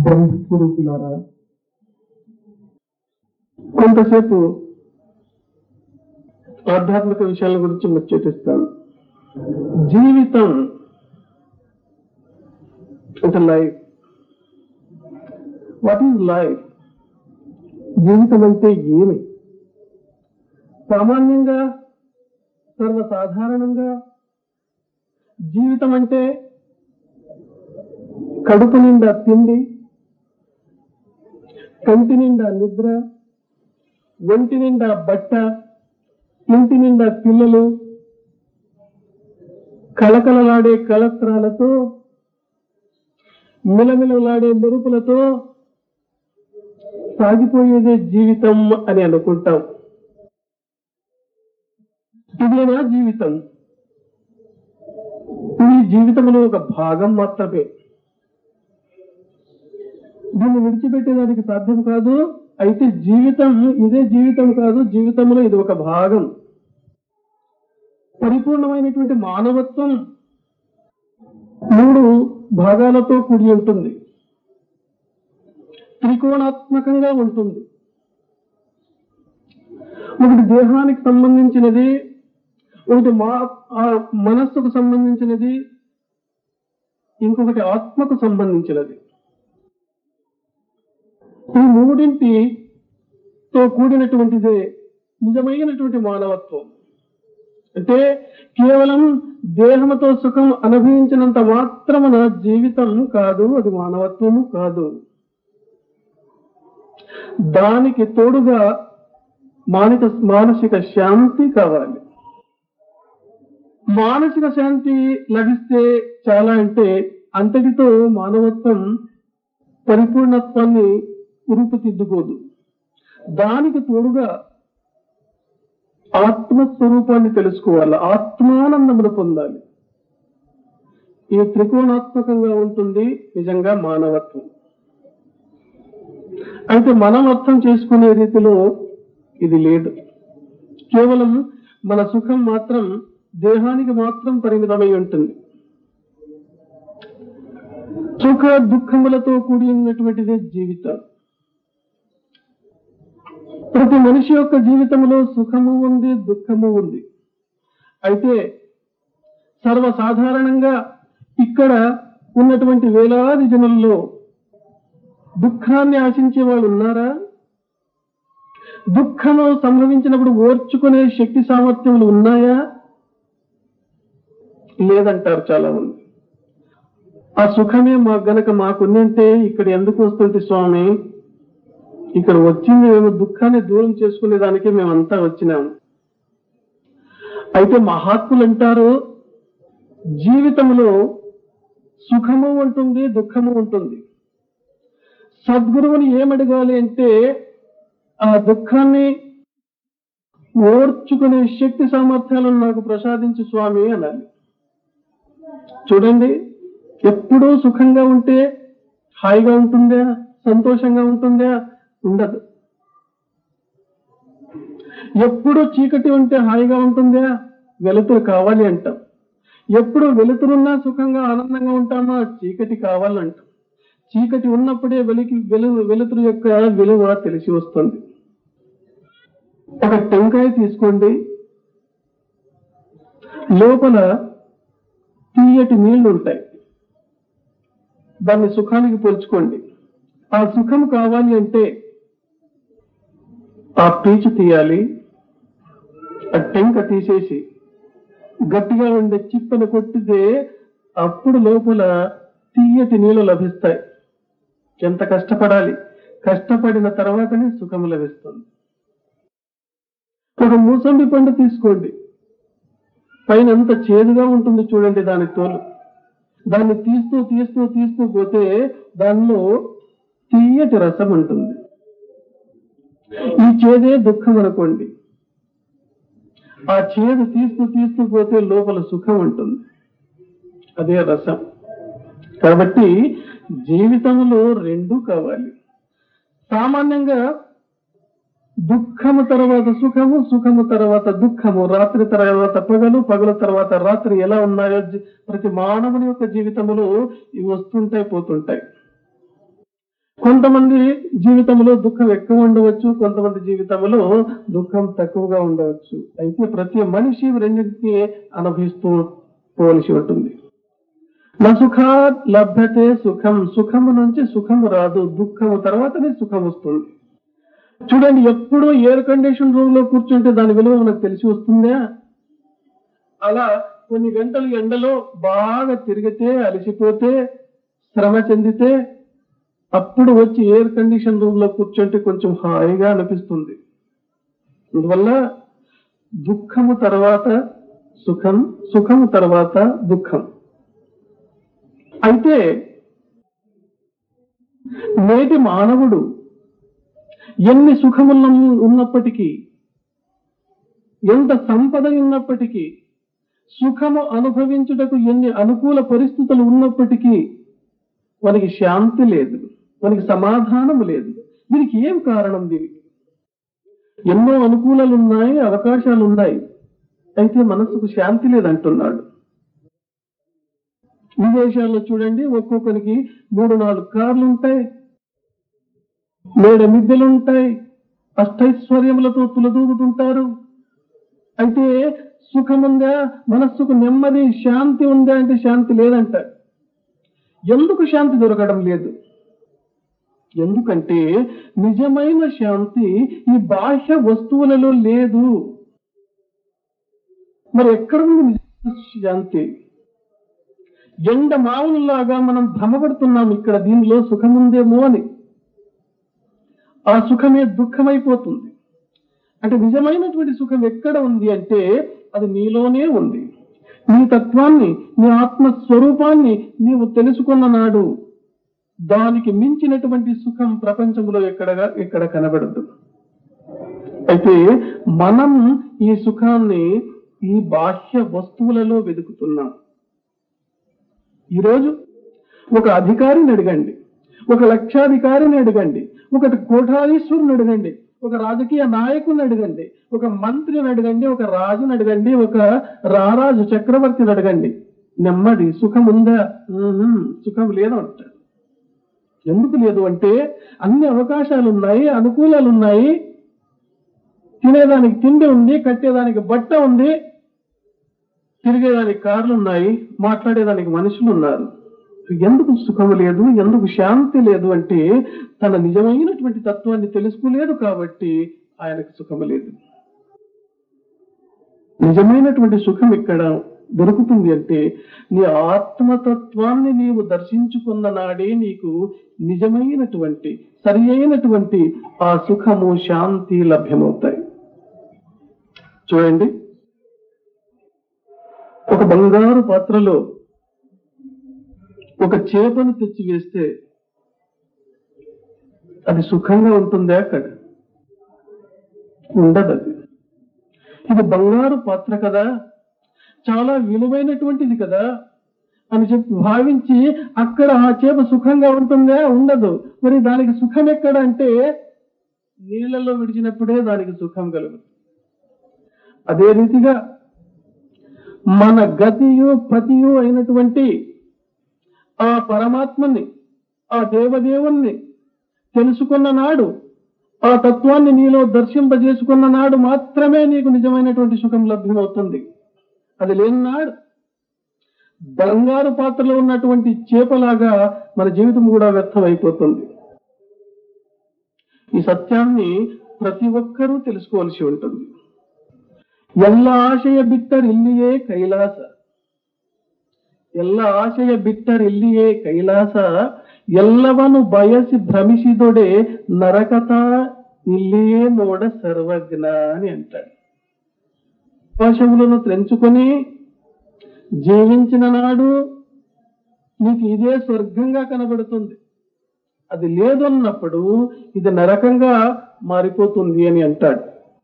బంధుస్వరూపులారా కొంతసేపు ఆధ్యాత్మిక విషయాల గురించి ముచ్చటిస్తాను జీవితం అంటే లైఫ్ వాట్ ఈజ్ లైఫ్ జీవితం అంటే ఏమి సామాన్యంగా సర్వసాధారణంగా జీవితం అంటే కడుపు నిండా తిండి కంటి నిండా నిద్ర ఒంటి నిండా బట్ట ఇంటి నిండా పిల్లలు కళకళలాడే కళత్రాలతో మిలమిలలాడే మెరుపులతో సాగిపోయేదే జీవితం అని అనుకుంటాం ఇదేనా జీవితం ఈ జీవితంలో ఒక భాగం మాత్రమే దీన్ని విడిచిపెట్టేదానికి సాధ్యం కాదు అయితే జీవితం ఇదే జీవితం కాదు జీవితంలో ఇది ఒక భాగం పరిపూర్ణమైనటువంటి మానవత్వం మూడు భాగాలతో కూడి ఉంటుంది త్రికోణాత్మకంగా ఉంటుంది ఒకటి దేహానికి సంబంధించినది ఒకటి మా ఆ మనస్సుకు సంబంధించినది ఇంకొకటి ఆత్మకు సంబంధించినది ఈ మూడింటితో కూడినటువంటిదే నిజమైనటువంటి మానవత్వం అంటే కేవలం దేహంతో సుఖం అనుభవించినంత మాత్రమున జీవితం కాదు అది మానవత్వము కాదు దానికి తోడుగా మానిక మానసిక శాంతి కావాలి మానసిక శాంతి లభిస్తే చాలా అంటే అంతటితో మానవత్వం పరిపూర్ణత్వాన్ని రూపుదిద్దుకోదు దానికి తోడుగా ఆత్మస్వరూపాన్ని తెలుసుకోవాలి ఆత్మానందమును పొందాలి ఈ త్రికోణాత్మకంగా ఉంటుంది నిజంగా మానవత్వం అయితే మనం అర్థం చేసుకునే రీతిలో ఇది లేదు కేవలం మన సుఖం మాత్రం దేహానికి మాత్రం పరిమితమై ఉంటుంది సుఖ దుఃఖములతో కూడి ఉన్నటువంటిదే జీవితం ప్రతి మనిషి యొక్క జీవితంలో సుఖము ఉంది దుఃఖము ఉంది అయితే సర్వసాధారణంగా ఇక్కడ ఉన్నటువంటి వేలాది జనుల్లో దుఃఖాన్ని ఆశించే వాళ్ళు ఉన్నారా దుఃఖము సంభవించినప్పుడు ఓర్చుకునే శక్తి సామర్థ్యములు ఉన్నాయా లేదంటారు చాలా మంది ఆ సుఖమే మా గనక మాకున్నంటే ఇక్కడ ఎందుకు వస్తుంది స్వామి ఇక్కడ వచ్చింది మేము దుఃఖాన్ని దూరం చేసుకునే దానికి మేమంతా వచ్చినాము అయితే మహాత్ములు అంటారు జీవితంలో సుఖము ఉంటుంది దుఃఖము ఉంటుంది సద్గురువుని ఏమడగాలి అంటే ఆ దుఃఖాన్ని ఓర్చుకునే శక్తి సామర్థ్యాలను నాకు ప్రసాదించు స్వామి అనాలి చూడండి ఎప్పుడూ సుఖంగా ఉంటే హాయిగా ఉంటుందా సంతోషంగా ఉంటుందా ఉండదు ఎప్పుడు చీకటి ఉంటే హాయిగా ఉంటుందా వెలుతురు కావాలి అంటాం ఎప్పుడు వెలుతురున్నా సుఖంగా ఆనందంగా ఉంటామా చీకటి కావాలంటాం చీకటి ఉన్నప్పుడే వెలికి వెలు వెలుతురు యొక్క విలువ తెలిసి వస్తుంది ఒక టెంకాయ తీసుకోండి లోపల తీయటి నీళ్లు ఉంటాయి దాన్ని సుఖానికి పోల్చుకోండి ఆ సుఖం కావాలి అంటే ఆ పీచు తీయాలి ఆ టెంక తీసేసి గట్టిగా ఉండే చిప్పను కొట్టితే అప్పుడు లోపల తీయటి నీళ్లు లభిస్తాయి ఎంత కష్టపడాలి కష్టపడిన తర్వాతనే సుఖం లభిస్తుంది ఒక మూసంబి పండు తీసుకోండి పైన ఎంత చేదుగా ఉంటుంది చూడండి దాని తోలు దాన్ని తీస్తూ తీస్తూ తీస్తూ పోతే దానిలో తీయటి రసం ఉంటుంది ఈ చేదే దుఃఖం అనుకోండి ఆ చేదు తీస్తూ తీస్తూ పోతే లోపల సుఖం ఉంటుంది అదే రసం కాబట్టి జీవితంలో రెండు కావాలి సామాన్యంగా దుఃఖము తర్వాత సుఖము సుఖము తర్వాత దుఃఖము రాత్రి తర్వాత పగలు పగల తర్వాత రాత్రి ఎలా ఉన్నాయో జీ- ప్రతి మానవుని యొక్క జీవితంలో ఇవి వస్తుంటాయి పోతుంటాయి కొంతమంది జీవితంలో దుఃఖం ఎక్కువ ఉండవచ్చు కొంతమంది జీవితంలో దుఃఖం తక్కువగా ఉండవచ్చు అయితే ప్రతి మనిషి రెండింటిని అనుభవిస్తూ పోవలసి ఉంటుంది నా సుఖా లభ్యతే సుఖం సుఖము నుంచి సుఖము రాదు దుఃఖము తర్వాతనే సుఖం వస్తుంది చూడండి ఎప్పుడూ ఎయిర్ కండిషన్ రూమ్ లో కూర్చుంటే దాని విలువ మనకు తెలిసి వస్తుందా అలా కొన్ని గంటలు ఎండలో బాగా తిరిగితే అలసిపోతే శ్రమ చెందితే అప్పుడు వచ్చి ఎయిర్ కండిషన్ రూమ్ లో కూర్చుంటే కొంచెం హాయిగా అనిపిస్తుంది అందువల్ల దుఃఖము తర్వాత సుఖం సుఖము తర్వాత దుఃఖం అయితే నేటి మానవుడు ఎన్ని సుఖముల ఉన్నప్పటికీ ఎంత సంపద ఉన్నప్పటికీ సుఖము అనుభవించుటకు ఎన్ని అనుకూల పరిస్థితులు ఉన్నప్పటికీ మనకి శాంతి లేదు మనకి సమాధానం లేదు దీనికి ఏం కారణం దీనికి ఎన్నో అనుకూలాలు ఉన్నాయి అవకాశాలు ఉన్నాయి అయితే మనసుకు శాంతి లేదంటున్నాడు విదేశాల్లో చూడండి ఒక్కొక్కరికి మూడు నాలుగు కార్లు ఉంటాయి మేడ మిద్దెలు ఉంటాయి అష్టైశ్వర్యములతో తులదూగుతుంటారు అయితే సుఖముందా మనస్సుకు నెమ్మది శాంతి ఉందా అంటే శాంతి లేదంట ఎందుకు శాంతి దొరకడం లేదు ఎందుకంటే నిజమైన శాంతి ఈ బాహ్య వస్తువులలో లేదు మరి ఎక్కడ ఉంది నిజమైన శాంతి ఎండ మావులాగా మనం భ్రమపడుతున్నాం ఇక్కడ దీనిలో సుఖముందేమో అని ఆ సుఖమే దుఃఖమైపోతుంది అంటే నిజమైనటువంటి సుఖం ఎక్కడ ఉంది అంటే అది నీలోనే ఉంది నీ తత్వాన్ని నీ ఆత్మ స్వరూపాన్ని నీవు తెలుసుకున్న నాడు దానికి మించినటువంటి సుఖం ప్రపంచంలో ఎక్కడగా ఎక్కడ కనబడదు అయితే మనం ఈ సుఖాన్ని ఈ బాహ్య వస్తువులలో వెతుకుతున్నాం ఈరోజు ఒక అధికారిని అడగండి ఒక లక్షాధికారిని అడగండి ఒక కోఠాధీశ్వరుని అడగండి ఒక రాజకీయ నాయకుని అడగండి ఒక మంత్రిని అడగండి ఒక రాజుని అడగండి ఒక రారాజు చక్రవర్తిని అడగండి నెమ్మది సుఖం ఉందా ఉహుం, సుఖం లేదు అంటాడు ఎందుకు లేదు అంటే అన్ని అవకాశాలు ఉన్నాయి అనుకూలాలు ఉన్నాయి తినేదానికి తిండి ఉంది కట్టేదానికి బట్ట ఉంది తిరిగేదానికి కార్లు ఉన్నాయి మాట్లాడేదానికి మనుషులు ఉన్నారు ఎందుకు సుఖము లేదు ఎందుకు శాంతి లేదు అంటే తన నిజమైనటువంటి తత్వాన్ని తెలుసుకోలేదు కాబట్టి ఆయనకు సుఖము లేదు నిజమైనటువంటి సుఖం ఇక్కడ దొరుకుతుంది అంటే నీ ఆత్మతత్వాన్ని నీవు దర్శించుకున్న నాడే నీకు నిజమైనటువంటి సరి అయినటువంటి ఆ సుఖము శాంతి లభ్యమవుతాయి చూడండి ఒక బంగారు పాత్రలో ఒక చేపను తెచ్చి వేస్తే అది సుఖంగా ఉంటుందా అక్కడ ఉండదు అది ఇది బంగారు పాత్ర కదా చాలా విలువైనటువంటిది కదా అని చెప్పి భావించి అక్కడ ఆ చేప సుఖంగా ఉంటుందా ఉండదు మరి దానికి సుఖం ఎక్కడ అంటే నీళ్లలో విడిచినప్పుడే దానికి సుఖం కలుగు అదే రీతిగా మన గతియు పతియు అయినటువంటి ఆ పరమాత్మని ఆ దేవదేవుణ్ణి తెలుసుకున్న నాడు ఆ తత్వాన్ని నీలో దర్శింపజేసుకున్న నాడు మాత్రమే నీకు నిజమైనటువంటి సుఖం లభ్యమవుతుంది అది లేని నాడు బంగారు పాత్రలో ఉన్నటువంటి చేపలాగా మన జీవితం కూడా వ్యర్థమైపోతుంది ఈ సత్యాన్ని ప్రతి ఒక్కరూ తెలుసుకోవాల్సి ఉంటుంది ಎಲ್ಲ ಆಶಯ ಬಿಟ್ಟರಿಲ್ಲಿಯೇ ಕೈಲಾಸ ಎಲ್ಲ ಆಶಯ ಬಿಟ್ಟರಿಲ್ಲಿಯೇ ಕೈಲಾಸ ಎಲ್ಲವನು ಬಯಸಿ ಭ್ರಮಿಸಿದೊಡೆ ನರಕತ ఇల్లియే నోడ సర్వజ్ఞ అని అంటాడు ఆకాశములను తెంచుకొని జీవించిన నాడు నీకు ఇదే స్వర్గంగా కనబడుతుంది అది లేదన్నప్పుడు ఇది నరకంగా మారిపోతుంది అని అంటాడు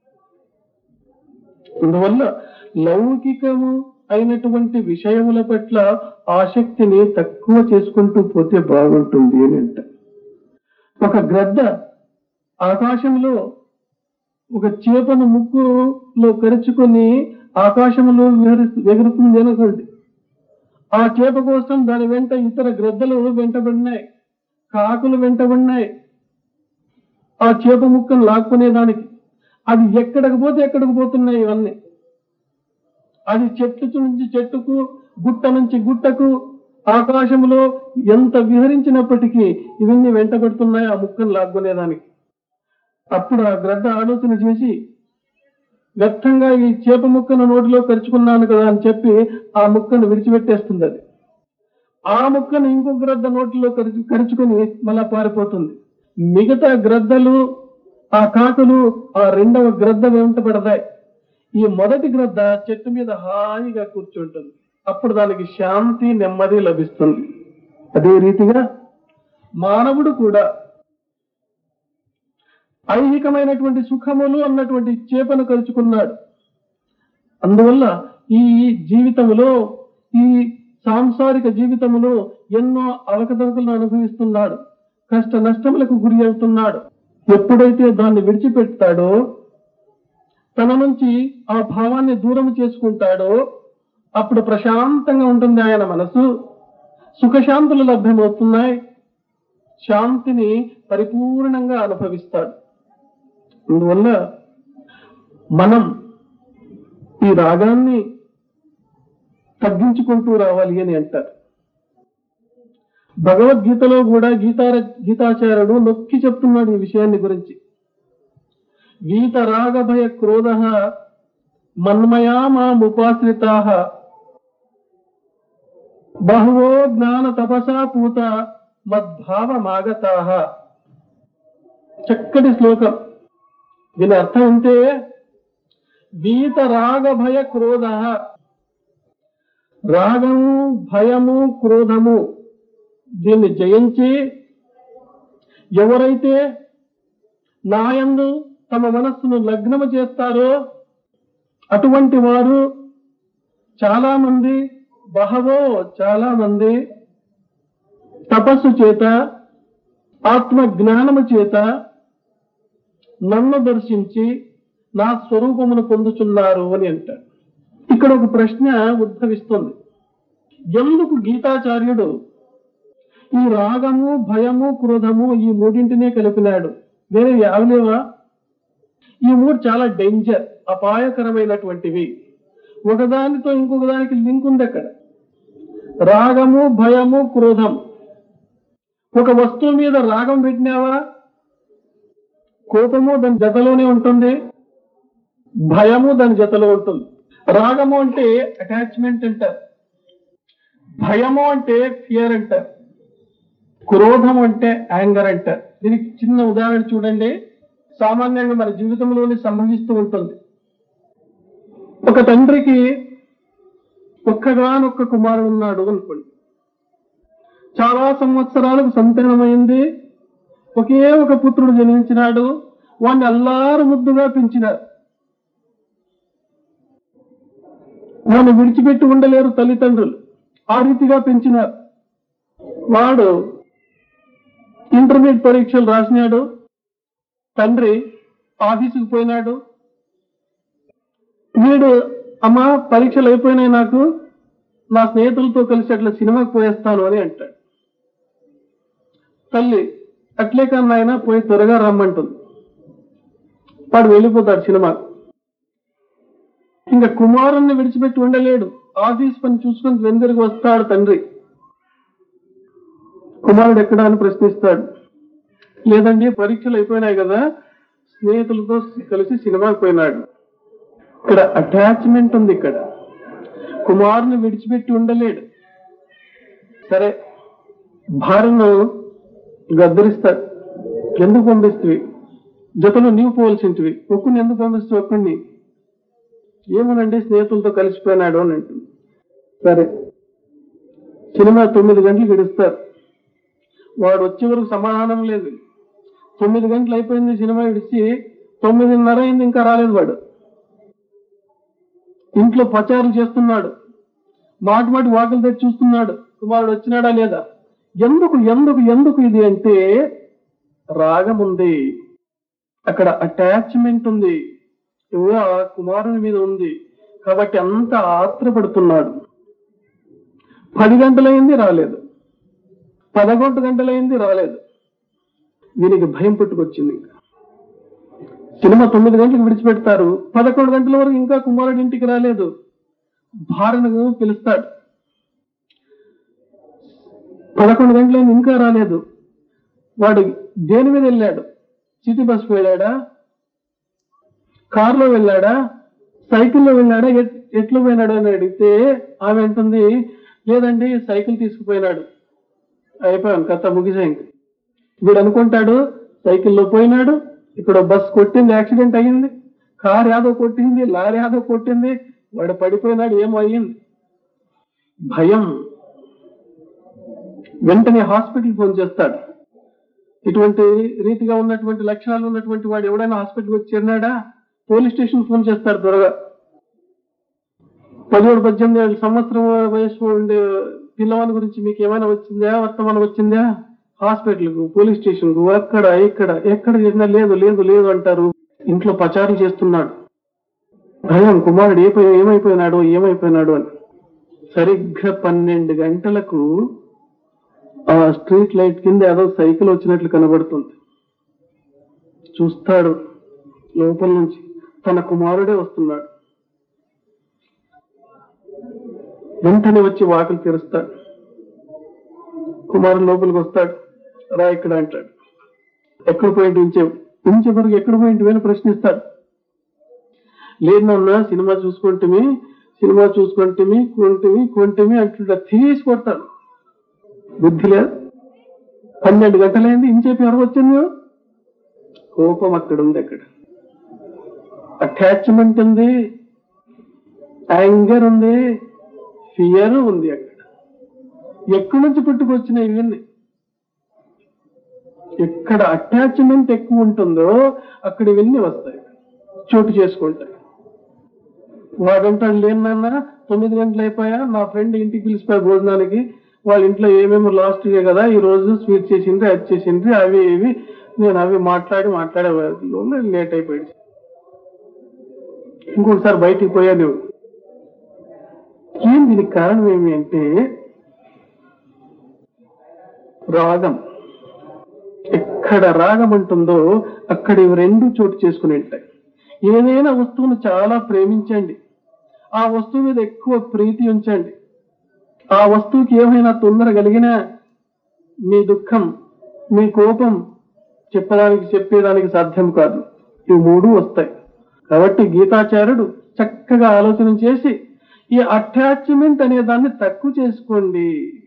అందువల్ల లౌకికము అయినటువంటి విషయముల పట్ల ఆసక్తిని తక్కువ చేసుకుంటూ పోతే బాగుంటుంది అని అంట ఒక గ్రద్ద ఆకాశంలో ఒక చేపను ముక్కులో కరుచుకొని ఆకాశంలో విహరి- ఎగురుతుంది అనుకోండి ఆ చేప కోసం దాని వెంట ఇతర గ్రద్దలు వెంటబడినాయి కాకులు వెంటబడినాయి ఆ చేప ముక్కను లాక్కునేదానికి అది ఎక్కడికి పోతే ఎక్కడికి పోతున్నాయి ఇవన్నీ అది చెట్టు నుంచి చెట్టుకు గుట్ట నుంచి గుట్టకు ఆకాశంలో ఎంత విహరించినప్పటికీ ఇవన్నీ వెంటబడుతున్నాయి ఆ ముక్కను లాక్కునేదానికి అప్పుడు ఆ గ్రద్ద ఆలోచన చేసి వ్యర్థంగా ఈ చేప ముక్కను నోటిలో కరుచుకున్నాను కదా అని చెప్పి ఆ ముక్కను విడిచిపెట్టేస్తుంది అది ఆ ముక్కను ఇంకొక గ్రద్ద నోటిలో కరుచు కరుచుకుని మళ్ళా పారిపోతుంది మిగతా గ్రద్దలు ఆ కాకులు ఆ రెండవ గ్రద్ద వెంట పడతాయి ఈ మొదటి గ్రద్ద చెట్టు మీద హాయిగా కూర్చుంటుంది అప్పుడు దానికి శాంతి నెమ్మది లభిస్తుంది అదే రీతిగా మానవుడు కూడా ఐహికమైనటువంటి సుఖములు అన్నటువంటి చేపను కలుచుకున్నాడు అందువల్ల ఈ జీవితములో ఈ సాంసారిక జీవితములో ఎన్నో అవకతవకలను అనుభవిస్తున్నాడు కష్ట నష్టములకు గురి అవుతున్నాడు ఎప్పుడైతే దాన్ని విడిచిపెడతాడో తన నుంచి ఆ భావాన్ని దూరం చేసుకుంటాడో అప్పుడు ప్రశాంతంగా ఉంటుంది ఆయన మనసు సుఖశాంతులు లభ్యమవుతున్నాయి శాంతిని పరిపూర్ణంగా అనుభవిస్తాడు అందువల్ల మనం ఈ రాగాన్ని తగ్గించుకుంటూ రావాలి అని అంటారు భగవద్గీతలో కూడా గీతార గీతాచార్యుడు నొక్కి చెప్తున్నాడు ఈ విషయాన్ని గురించి గీత రాగ భయ క్రోధ మన్మయా మాముపాశ్రితా బహువో జ్ఞాన తపసా పూత మద్భావమాగతా చక్కటి శ్లోకం దీని అర్థం అంటే వీత రాగ భయ క్రోధ రాగము భయము క్రోధము దీన్ని జయించి ఎవరైతే నాయందు తమ మనస్సును లగ్నము చేస్తారో అటువంటి వారు చాలా మంది బహవో చాలా మంది తపస్సు చేత ఆత్మ జ్ఞానము చేత నన్ను దర్శించి నా స్వరూపమును పొందుచున్నారు అని అంటాడు ఇక్కడ ఒక ప్రశ్న ఉద్భవిస్తుంది ఎందుకు గీతాచార్యుడు ఈ రాగము భయము క్రోధము ఈ మూడింటినే కలిపినాడు వేరే యావలేవా ఈ మూడు చాలా డేంజర్ అపాయకరమైనటువంటివి ఒకదానితో ఇంకొక దానికి లింక్ ఉంది అక్కడ రాగము భయము క్రోధం ఒక వస్తువు మీద రాగం పెట్టినావా కోపము దాని జతలోనే ఉంటుంది భయము దాని జతలో ఉంటుంది రాగము అంటే అటాచ్మెంట్ అంటారు భయము అంటే ఫియర్ అంటారు క్రోధం అంటే యాంగర్ అంటారు దీనికి చిన్న ఉదాహరణ చూడండి సామాన్యంగా మన జీవితంలోనే సంభవిస్తూ ఉంటుంది ఒక తండ్రికి ఒక్కగానొక్క కుమారుడు ఉన్నాడు అనుకోండి చాలా సంవత్సరాలకు సంతానమైంది ఒకే ఒక పుత్రుడు జన్మించినాడు వాడిని అల్లారు ముద్దుగా పెంచినారు వాడిని విడిచిపెట్టి ఉండలేరు తల్లిదండ్రులు ఆ రీతిగా పెంచినారు వాడు ఇంటర్మీడియట్ పరీక్షలు రాసినాడు తండ్రి ఆఫీసుకు పోయినాడు వీడు అమ్మా పరీక్షలు అయిపోయినాయి నాకు నా స్నేహితులతో కలిసి అట్లా సినిమాకి పోయేస్తాను అని అంటాడు తల్లి అట్లే కన్నా ఆయన పోయి త్వరగా రమ్మంటుంది వాడు వెళ్ళిపోతాడు సినిమా ఇంకా కుమారుణ్ణి విడిచిపెట్టి ఉండలేడు ఆఫీస్ పని చూసుకొని వెందరికి వస్తాడు తండ్రి కుమారుడు ఎక్కడ అని ప్రశ్నిస్తాడు లేదండి పరీక్షలు అయిపోయినాయి కదా స్నేహితులతో కలిసి సినిమాకి పోయినాడు ఇక్కడ అటాచ్మెంట్ ఉంది ఇక్కడ కుమారుని విడిచిపెట్టి ఉండలేడు సరే భార్యను గద్దరిస్తాడు ఎందుకు పంపిస్తుంది జతలో నీవు పోవలసింటివి ఒక్కడిని ఎందుకు పంపిస్తావు ఒక్కడిని ఏమోనండి స్నేహితులతో కలిసిపోయినాడు అని అంటుంది సరే సినిమా తొమ్మిది గంటలు గడుస్తారు వాడు వచ్చే వరకు సమాధానం లేదు తొమ్మిది గంటలు అయిపోయింది సినిమా విడిచి తొమ్మిదిన్నర అయింది ఇంకా రాలేదు వాడు ఇంట్లో ప్రచారం చేస్తున్నాడు మాటి మాటి వాకిలు తెచ్చి చూస్తున్నాడు కుమారుడు వచ్చినాడా లేదా ఎందుకు ఎందుకు ఎందుకు ఇది అంటే రాగం ఉంది అక్కడ అటాచ్మెంట్ ఉంది ఏవో ఆ కుమారుని మీద ఉంది కాబట్టి అంత ఆత్రపడుతున్నాడు పది గంటలైంది రాలేదు పదకొండు గంటలైంది రాలేదు వీనికి భయం పుట్టుకొచ్చింది ఇంకా సినిమా తొమ్మిది గంటలకు విడిచిపెడతారు పదకొండు గంటల వరకు ఇంకా కుమారుడు ఇంటికి రాలేదు భార్యను పిలుస్తాడు పదకొండు గంటలైంది ఇంకా రాలేదు వాడు దేని మీద వెళ్ళాడు సిటీ బస్ వెళ్ళాడా కారులో వెళ్ళాడా సైకిల్లో వెళ్ళాడా ఎట్- ఎట్లు పోయినాడు అని అడిగితే ఆమె అంటుంది లేదండి సైకిల్ తీసుకుపోయినాడు అయిపోయాను కథ ముగిసే ఇంక వీడు అనుకుంటాడు సైకిల్లో పోయినాడు ఇక్కడ బస్ కొట్టింది యాక్సిడెంట్ అయ్యింది కార్ యాదో కొట్టింది లారీ యాదో కొట్టింది వాడు పడిపోయినాడు ఏమో అయ్యింది భయం వెంటనే హాస్పిటల్ ఫోన్ చేస్తాడు ఇటువంటి రీతిగా ఉన్నటువంటి లక్షణాలు ఉన్నటువంటి వాడు ఎవడైనా హాస్పిటల్కి వచ్చి చేరినాడా పోలీస్ స్టేషన్ ఫోన్ చేస్తాడు త్వరగా పదిహేడు పద్దెనిమిది ఏళ్ళ సంవత్సరం వయసు ఉండే పిల్లవాని గురించి మీకు ఏమైనా వచ్చిందా వర్తమానం వచ్చిందా హాస్పిటల్కు పోలీస్ స్టేషన్ కు అక్కడ ఇక్కడ ఎక్కడ చేసినా లేదు లేదు లేదు అంటారు ఇంట్లో పచారం చేస్తున్నాడు భయం కుమారుడు ఏ ఏమైపోయినాడు ఏమైపోయినాడు అని సరిగ్గా పన్నెండు గంటలకు ఆ స్ట్రీట్ లైట్ కింద ఏదో సైకిల్ వచ్చినట్లు కనబడుతుంది చూస్తాడు లోపల నుంచి తన కుమారుడే వస్తున్నాడు వెంటనే వచ్చి వాకిలు తెరుస్తాడు కుమారుడు లోపలికి వస్తాడు రా ఇక్కడ అంటాడు ఎక్కడ పోయింటి ఉంచే ఉంచే వరకు ఎక్కడ పోయింటి అని ప్రశ్నిస్తాడు లేదు నాన్న సినిమా చూసుకుంటేమి సినిమా చూసుకుంటేమి కొంటిమి కొంటిమి అంటుంటా తీసి కొడతాడు బుద్ధి లేదు పన్నెండు గంటలైంది ఇంచేపు ఎవరు వచ్చింది కోపం అక్కడ ఉంది అక్కడ అటాచ్మెంట్ ఉంది యాంగర్ ఉంది ఫియర్ ఉంది అక్కడ ఎక్కడి నుంచి పుట్టుకొచ్చినాయి ఇవన్నీ ఎక్కడ అటాచ్మెంట్ ఎక్కువ ఉంటుందో అక్కడ ఇవన్నీ వస్తాయి చోటు చేసుకుంటాయి వాడంటాడు లేని నాన్న తొమ్మిది గంటలు అయిపోయా నా ఫ్రెండ్ ఇంటికి పిలిచిపోయా భోజనానికి వాళ్ళ ఇంట్లో ఏమేమి లాస్ట్ డే కదా ఈ రోజు స్వీట్ చేసిండ్రి అది చేసిండ్రి అవి ఇవి నేను అవి మాట్లాడి మాట్లాడే లేట్ అయిపోయింది ఇంకొకసారి బయటికి పోయా నువ్వు ఏం దీనికి కారణం ఏమి అంటే రాగం ఎక్కడ రాగం ఉంటుందో అక్కడ ఇవి రెండు చోటు చేసుకుని ఉంటాయి ఏదైనా వస్తువును చాలా ప్రేమించండి ఆ వస్తువు మీద ఎక్కువ ప్రీతి ఉంచండి ఆ వస్తువుకి ఏమైనా తొందర కలిగినా మీ దుఃఖం మీ కోపం చెప్పడానికి చెప్పేదానికి సాధ్యం కాదు ఇవి మూడు వస్తాయి కాబట్టి గీతాచార్యుడు చక్కగా ఆలోచన చేసి ఈ అటాచ్మెంట్ అనే దాన్ని తక్కువ చేసుకోండి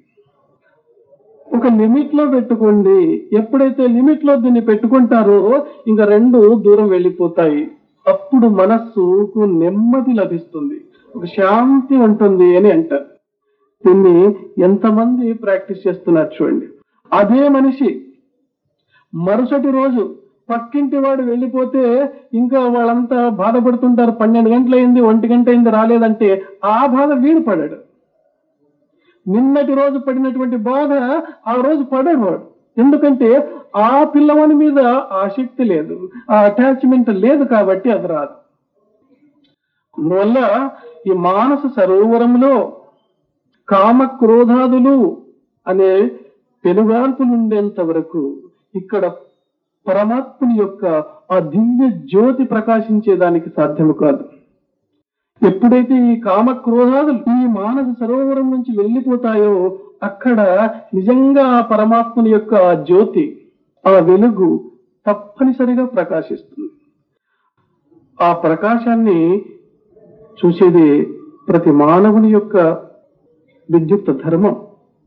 ఒక లిమిట్ లో పెట్టుకోండి ఎప్పుడైతే లిమిట్ లో దీన్ని పెట్టుకుంటారో ఇంకా రెండు దూరం వెళ్ళిపోతాయి అప్పుడు మనస్సుకు నెమ్మది లభిస్తుంది ఒక శాంతి ఉంటుంది అని అంటారు దీన్ని ఎంతమంది ప్రాక్టీస్ చేస్తున్నారు చూడండి అదే మనిషి మరుసటి రోజు పక్కింటి వాడు వెళ్ళిపోతే ఇంకా వాళ్ళంతా బాధపడుతుంటారు పన్నెండు గంటలైంది ఒంటి గంట అయింది రాలేదంటే ఆ బాధ వీడు పడాడు నిన్నటి రోజు పడినటువంటి బాధ ఆ రోజు పడాడు వాడు ఎందుకంటే ఆ పిల్లవాని మీద ఆసక్తి లేదు ఆ అటాచ్మెంట్ లేదు కాబట్టి అది రాదు అందువల్ల ఈ మానస సరోవరంలో కామ క్రోధాదులు అనే పెనుగాల్పులు ఉండేంత వరకు ఇక్కడ పరమాత్మని యొక్క ఆ దివ్య జ్యోతి ప్రకాశించేదానికి సాధ్యము కాదు ఎప్పుడైతే ఈ కామ క్రోధాదులు ఈ మానస సరోవరం నుంచి వెళ్ళిపోతాయో అక్కడ నిజంగా ఆ పరమాత్మని యొక్క ఆ జ్యోతి ఆ వెలుగు తప్పనిసరిగా ప్రకాశిస్తుంది ఆ ప్రకాశాన్ని చూసేది ప్రతి మానవుని యొక్క విద్యుక్త ధర్మం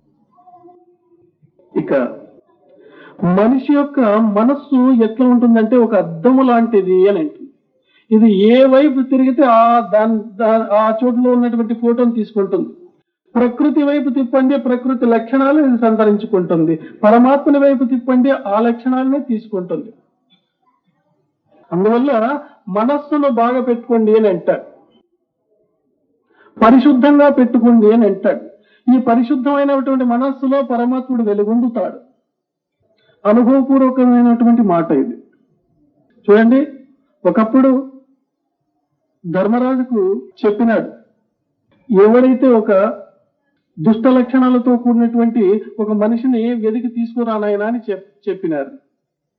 ఇక మనిషి యొక్క మనస్సు ఎట్లా ఉంటుందంటే ఒక అద్దము లాంటిది అని అంటుంది ఇది ఏ వైపు తిరిగితే ఆ దాని దా- ఆ చోటులో ఉన్నటువంటి ఫోటోని తీసుకుంటుంది ప్రకృతి వైపు తిప్పండి ప్రకృతి లక్షణాలు ఇది సంతరించుకుంటుంది పరమాత్మని వైపు తిప్పండి ఆ లక్షణాలనే తీసుకుంటుంది అందువల్ల మనస్సును బాగా పెట్టుకోండి అని అంటాడు పరిశుద్ధంగా పెట్టుకోండి అని అంటాడు ఈ పరిశుద్ధమైనటువంటి మనస్సులో పరమాత్ముడు వెలుగొందుతాడు అనుభవపూర్వకమైనటువంటి మాట ఇది చూడండి ఒకప్పుడు ధర్మరాజుకు చెప్పినాడు ఎవరైతే ఒక దుష్ట లక్షణాలతో కూడినటువంటి ఒక మనిషిని వెతికి తీసుకురానాయన అని చెప్ చెప్పినారు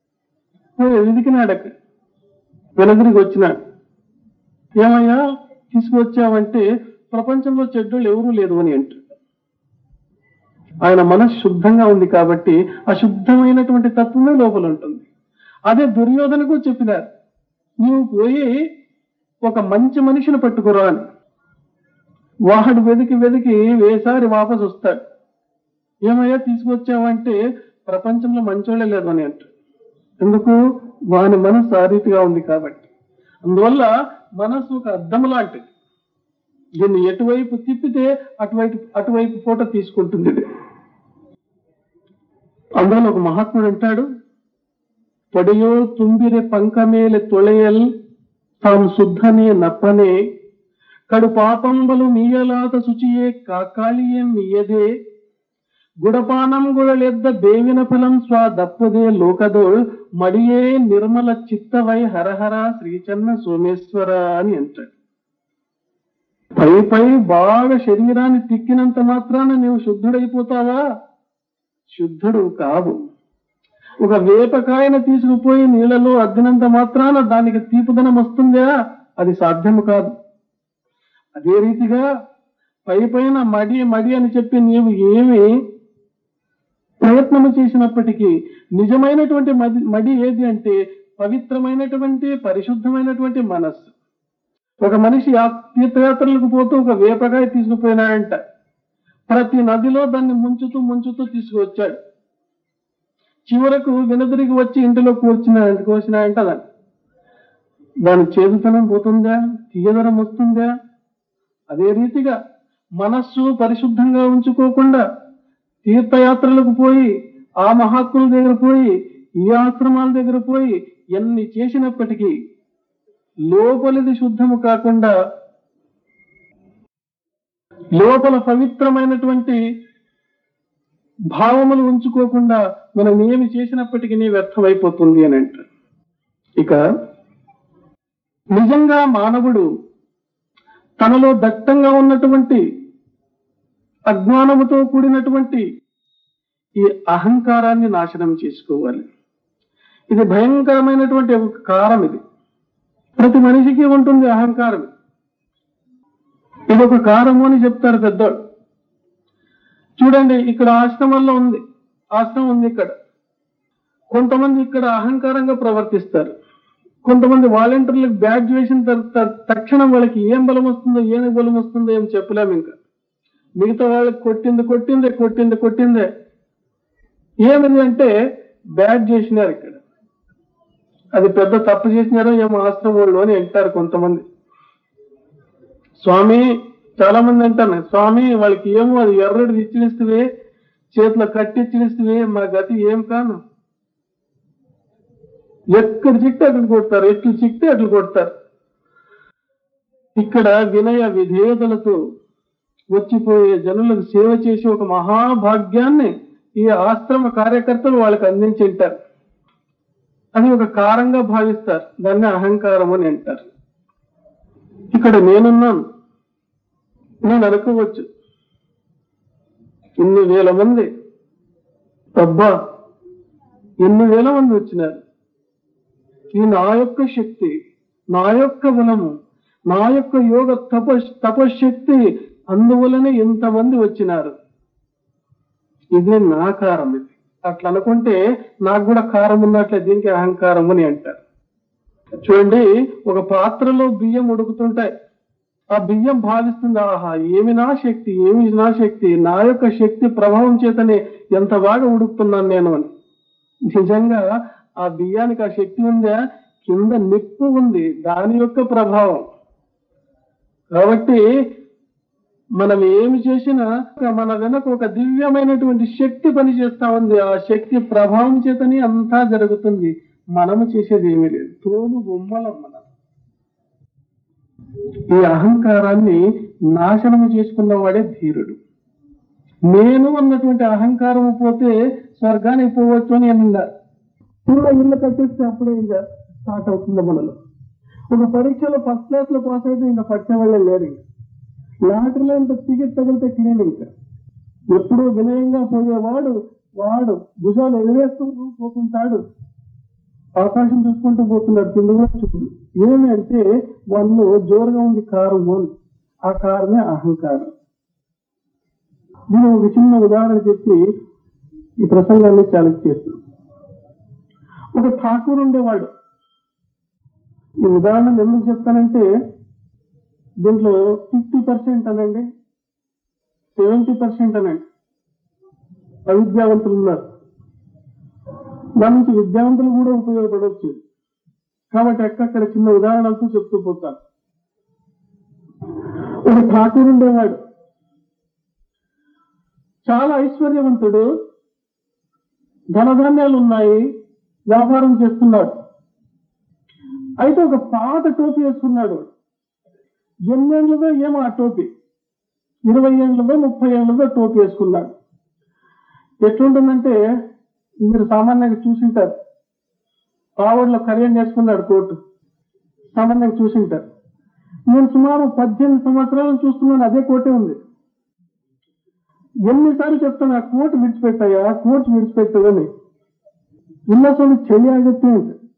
పోయి వెతికినాడక వెనదిరిగి వచ్చినాడు ఏమయ్యా తీసుకువచ్చావంటే ప్రపంచంలో చెడ్డోళ్ళు ఎవరూ లేదు అని అంటాడు ఆయన మనసు శుద్ధంగా ఉంది కాబట్టి అశుద్ధమైనటువంటి తత్వమే లోపల ఉంటుంది అదే దుర్యోధనకు చెప్పినారు నీవు పోయి ఒక మంచి మనిషిని పట్టుకురా అని వాడు వెతికి వెతికి వేసారి వాపసు వస్తాడు ఏమయ్యా తీసుకొచ్చావంటే ప్రపంచంలో మంచోళ్ళే లేదు అని అంటాడు ఎందుకు వాని మనసు ఆ రీతిగా ఉంది కాబట్టి అందువల్ల మనసు ఒక అద్దం లాంటిది దీన్ని ఎటువైపు తిప్పితే అటువైపు అటువైపు ఫోటో తీసుకుంటుంది ఇది అందువల్ల ఒక మహాత్ముడు అంటాడు పొడియో తుంబిరె పంకమేలె తొಳೆಯಲ್ తాం శుద్ధనే నప్పనే కడు పాపంబలు మీయలాత శుచియే కాకాళియే మీయదే గుడపానం గుడలెద్ద ಬೇವಿನ ಫಲಂ ಸ್ವ ದಪ್ಪದೆ ಲೋಕದೋಳ್ మడియే నిర్మల చిత్తవై హరహర శ్రీచన్న సోమేశ్వర అని అంటాడు పై పై బాగా శరీరాన్ని తిక్కినంత మాత్రాన నీవు శుద్ధుడైపోతావా శుద్ధుడు కావు ఒక వేపకాయను తీసుకుపోయి నీళ్ళలో అద్దినంత మాత్రాన దానికి తీపుదనం వస్తుందా అది సాధ్యము కాదు అదే రీతిగా పై పైన మడి మడి అని చెప్పి నీవు ఏమి ప్రయత్నము చేసినప్పటికీ నిజమైనటువంటి మది మడి ఏది అంటే పవిత్రమైనటువంటి పరిశుద్ధమైనటువంటి మనస్సు ఒక మనిషి యా- తీర్థయాత్రలకు పోతూ ఒక వేపకాయ తీసుకుపోయినాడంట ప్రతి నదిలో దాన్ని ముంచుతూ ముంచుతూ తీసుకువచ్చాడు చివరకు వెనుదిరిగి వచ్చి ఇంటిలో కూర్చున్నా కోసినాడంట దాన్ని దాని చేదుతనం పోతుందా తీయదనం వస్తుందా అదే రీతిగా మనస్సు పరిశుద్ధంగా ఉంచుకోకుండా తీర్థయాత్రలకు పోయి ఆ మహాత్ముల దగ్గర పోయి ఈ ఆశ్రమాల దగ్గర పోయి ఎన్ని చేసినప్పటికీ లోపలిది శుద్ధము కాకుండా లోపల పవిత్రమైనటువంటి భావములు ఉంచుకోకుండా మనం ఏమి చేసినప్పటికీ వ్యర్థమైపోతుంది అని అంటారు ఇక నిజంగా మానవుడు తనలో దట్టంగా ఉన్నటువంటి అజ్ఞానముతో కూడినటువంటి ఈ అహంకారాన్ని నాశనం చేసుకోవాలి ఇది భయంకరమైనటువంటి ఒక కారం ఇది ప్రతి మనిషికి ఉంటుంది అహంకారం ఇది ఒక కారము అని చెప్తారు పెద్దోడు చూడండి ఇక్కడ ఆశ్రమంలో ఉంది ఆశ్రమం ఉంది ఇక్కడ కొంతమంది ఇక్కడ అహంకారంగా ప్రవర్తిస్తారు కొంతమంది వాలంటీర్లకు బ్యాడ్జ్ వేసిన తర్వాత తక్షణం వాళ్ళకి ఏం బలం వస్తుందో ఏం బలం వస్తుందో ఏం చెప్పలేము ఇంకా మిగతా వాళ్ళకి కొట్టింది కొట్టిందే కొట్టింది కొట్టిందే ఏమిది అంటే బ్యాడ్ చేసినారు ఇక్కడ అది పెద్ద తప్పు చేసినారో ఏమో ఆశ్రమం వాళ్ళు అని అంటారు కొంతమంది స్వామి చాలా మంది అంటారు స్వామి వాళ్ళకి ఏమో అది ఎర్రటి ఇచ్చినిస్తువే చేతిలో కట్టి ఇచ్చినిస్తువే మా గతి ఏం కాను ఎక్కడ చిక్తే అట్లా కొడతారు ఎట్లు చిక్తే అట్లా కొడతారు ఇక్కడ వినయ విధేయతలతో వచ్చిపోయే జనులకు సేవ చేసే ఒక మహాభాగ్యాన్ని ఈ ఆశ్రమ కార్యకర్తలు వాళ్ళకి అందించి ఉంటారు అది ఒక కారంగా భావిస్తారు దాన్ని అహంకారం అని అంటారు ఇక్కడ నేనున్నాను నేను అనుకోవచ్చు ఇన్ని వేల మంది అబ్బా ఎన్ని వేల మంది వచ్చినారు ఈ నా యొక్క శక్తి నా యొక్క బలము నా యొక్క యోగ తప తపశక్తి అందువలనే ఇంతమంది వచ్చినారు ఇది నా కారం ఇది అట్లా అనుకుంటే నాకు కూడా కారం ఉన్నట్లే దీనికి అహంకారం అని అంటారు చూడండి ఒక పాత్రలో బియ్యం ఉడుకుతుంటాయి ఆ బియ్యం భావిస్తుంది ఆహా ఏమి నా శక్తి ఏమి నా శక్తి నా యొక్క శక్తి ప్రభావం చేతనే ఎంత బాగా ఉడుకుతున్నాను నేను అని నిజంగా ఆ బియ్యానికి ఆ శక్తి ఉందా కింద నిప్పు ఉంది దాని యొక్క ప్రభావం కాబట్టి మనం ఏమి చేసినా మన వెనక ఒక దివ్యమైనటువంటి శక్తి పనిచేస్తా ఉంది ఆ శక్తి ప్రభావం చేతనే అంతా జరుగుతుంది మనము చేసేది ఏమీ లేదు తోలు బొమ్మలం మనం ఈ అహంకారాన్ని నాశనము చేసుకున్న వాడే ధీరుడు నేను అన్నటువంటి అహంకారం పోతే స్వర్గానికి పోవచ్చు అని అన్నారు కూడా ఇల్లు కట్టేస్తే అప్పుడే ఇంకా స్టార్ట్ అవుతుంది మనలో ఒక పరీక్షలో ఫస్ట్ క్లాస్ లో పాస్ అయితే ఇంకా పట్టే వాళ్ళే లేరు ఇంకా లాటరీలో ఇంత టికెట్ తగిలితే క్లీన్ ఇంకా ఎప్పుడూ వినయంగా పోయేవాడు వాడు భుజాలు ఎగరేస్తూ పోతుంటాడు ఆకాశం చూసుకుంటూ పోతున్నాడు కింద కూడా చూడు ఏమి అంటే వాళ్ళు జోరుగా ఉంది కారు అని ఆ కారమే అహంకారం నేను ఒక చిన్న ఉదాహరణ చెప్పి ఈ ప్రసంగాన్ని చాలక చేస్తాను ఒక ఠాకూర్ ఉండేవాడు ఈ ఉదాహరణ ఎందుకు చెప్తానంటే దీంట్లో ఫిఫ్టీ పర్సెంట్ అనండి సెవెంటీ పర్సెంట్ అనండి అవిద్యావంతులు ఉన్నారు దాని నుంచి విద్యావంతులు కూడా ఉపయోగపడవచ్చు కాబట్టి ఎక్కడెక్కడ చిన్న ఉదాహరణలతో చెప్తూ పోతాను ఒక ఠాకూర్ ఉండేవాడు చాలా ఐశ్వర్యవంతుడు ధనధాన్యాలు ఉన్నాయి వ్యాపారం చేస్తున్నాడు అయితే ఒక పాత టోపీ వేసుకున్నాడు ఎన్నేళ్ళదో ఏమో ఆ టోపీ ఇరవై ఏళ్ళదో ముప్పై ఏళ్ళదో టోపీ వేసుకున్నాడు ఎట్లుంటుందంటే మీరు సామాన్యంగా చూసింటారు పావుడులో కళ్యాణ్ చేసుకున్నాడు కోర్టు సామాన్యంగా చూసింటారు నేను సుమారు పద్దెనిమిది సంవత్సరాలు చూస్తున్నాను అదే కోటే ఉంది ఎన్నిసార్లు చెప్తాను ఆ కోర్టు విడిచిపెట్టాయా కోర్టు విడిచిపెట్టు అని ఇన్నసోని చెయ్యాగತ್ತೆ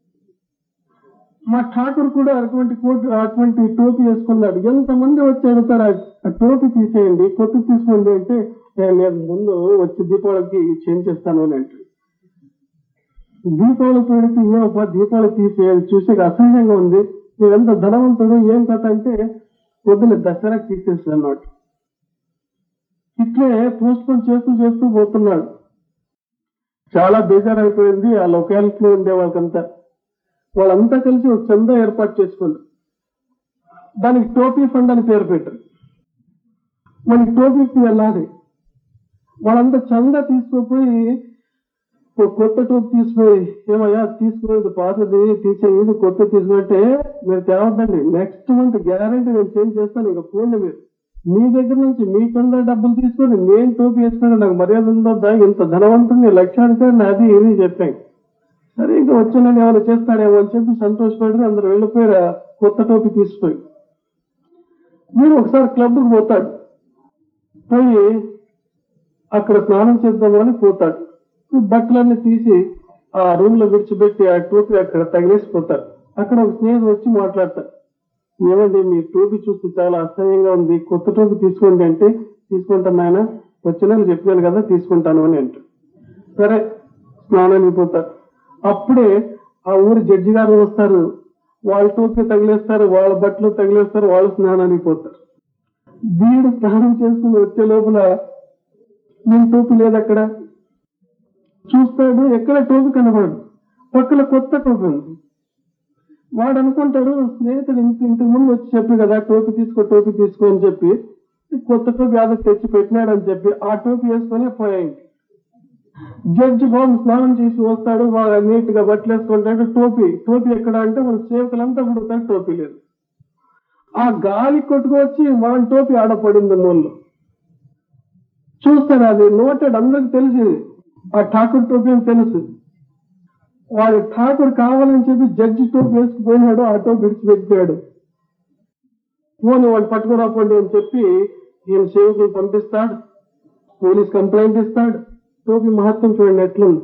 మా ఠాకూర్ కూడా అటువంటి కోట్ అటువంటి టోపీ వేసుకున్నాడు ఎంతమంది వచ్చి అడుగుతారు "ఆ- ఆ టోపీ తీసేయండి కొత్త తీసుకోండి అంటే "ఏ, నేను ముందు వచ్చి దీపావళికి చేంజ్ చేస్తాను అని అంటే దీపావళి పెడితే ఏమబ్బా దీపావళి తీసేయాలి చూసే అసహ్యంగా ఉంది నువ్వెంత ధనవంతుడు ఏం కథ అంటే పొద్దున్న దసరాకి తీసేస్తాను అన్నమాట ఇట్లే పోస్ట్ పోన్ చేస్తూ చేస్తూ పోతున్నాడు చాలా బేజారైపోయింది ఆ లొకాలిటీలో ఉండే వాళ్ళకంతా వాళ్ళంతా కలిసి ఒక చందా ఏర్పాటు చేసుకున్నారు దానికి టోపీ ఫండ్ అని పేరు పెట్టారు మనకి టోపీకి వెళ్ళాలి వాళ్ళంతా చందా తీసుకుపోయి ఒక కొత్త టోపీ తీసుకుపోయి ఏమయ్యా తీసుకుపోయేది పాతది తీసేది కొత్త తీసుకుంటే మీరు తేవద్దండి నెక్స్ట్ మంత్ గ్యారంటీ నేను చేంజ్ చేస్తాను ఇక పోండి మీరు మీ దగ్గర నుంచి మీ చందా డబ్బులు తీసుకొని నేను టోపీ వేసుకుని నాకు మర్యాద ఉందా ఇంత ధనవంతుని లక్షాధికారిని అది ఇది చెప్పాను సరే ఇంకా వచ్చిందని ఏమైనా చేస్తాడేమో అని చెప్పి సంతోషపడి అందరు వెళ్ళిపోయారు ఆ కొత్త టోపీ తీసుకుపోయి మీరు ఒకసారి క్లబ్కి పోతాడు పోయి అక్కడ స్నానం చేద్దామని పోతాడు ఈ బట్టలన్నీ తీసి ఆ రూమ్ లో విడిచిపెట్టి ఆ టోపీ అక్కడ తగిలేసిపోతారు అక్కడ ఒక స్నేహితుడు వచ్చి మాట్లాడతారు ఏమండి మీ టోపీ చూస్తే చాలా అసహ్యంగా ఉంది కొత్త టోపీ తీసుకోండి అంటే తీసుకుంటాను ఆయన వచ్చిన చెప్పాను కదా తీసుకుంటాను అని అంటారు సరే స్నానానికి పోతారు అప్పుడే ఆ ఊరి జడ్జి గారు వస్తారు వాళ్ళ టోపీ తగిలేస్తారు వాళ్ళ బట్టలు తగిలేస్తారు వాళ్ళు స్నానానికి పోతారు వీడు స్నానం చేసుకుని వచ్చే లోపల నేను టోపీ లేదు అక్కడ చూస్తాడు ఎక్కడ టోపీ కనబడదు పక్కన కొత్త టోపీ ఉంది వాడు అనుకుంటాడు స్నేహితుడు ఇంత ఇంతకు ముందు వచ్చి చెప్పి కదా టోపీ తీసుకో టోపీ తీసుకో అని చెప్పి ఈ కొత్త టోపీ యాదో తెచ్చి పెట్టినాడు అని చెప్పి ఆ టోపీ వేసుకొని పోయాయి జడ్జి బాబు స్నానం చేసి వస్తాడు బాగా నీట్ గా బట్టలు వేసుకుంటాడు టోపీ టోపీ ఎక్కడ అంటే మన సేవకులంతా పుడతాడు టోపీ లేదు ఆ గాలి కొట్టుకొచ్చి మన టోపీ ఆడపడింది నోళ్ళు చూస్తాడు అది నోటెడ్ అందరికి తెలిసి ఆ ఠాకూర్ టోపీ అని తెలుసు వాడు ఠాకూర్ కావాలని చెప్పి జడ్జి టోపీ వేసుకుపోయినాడు ఆ టోపీ విడిచిపెట్టాడు పోనీ వాడు పట్టుకురాకండి అని చెప్పి ఈయన సేవకులు పంపిస్తాడు పోలీస్ కంప్లైంట్ ఇస్తాడు టోపీ మహత్వం చూడండి ఎట్లుంది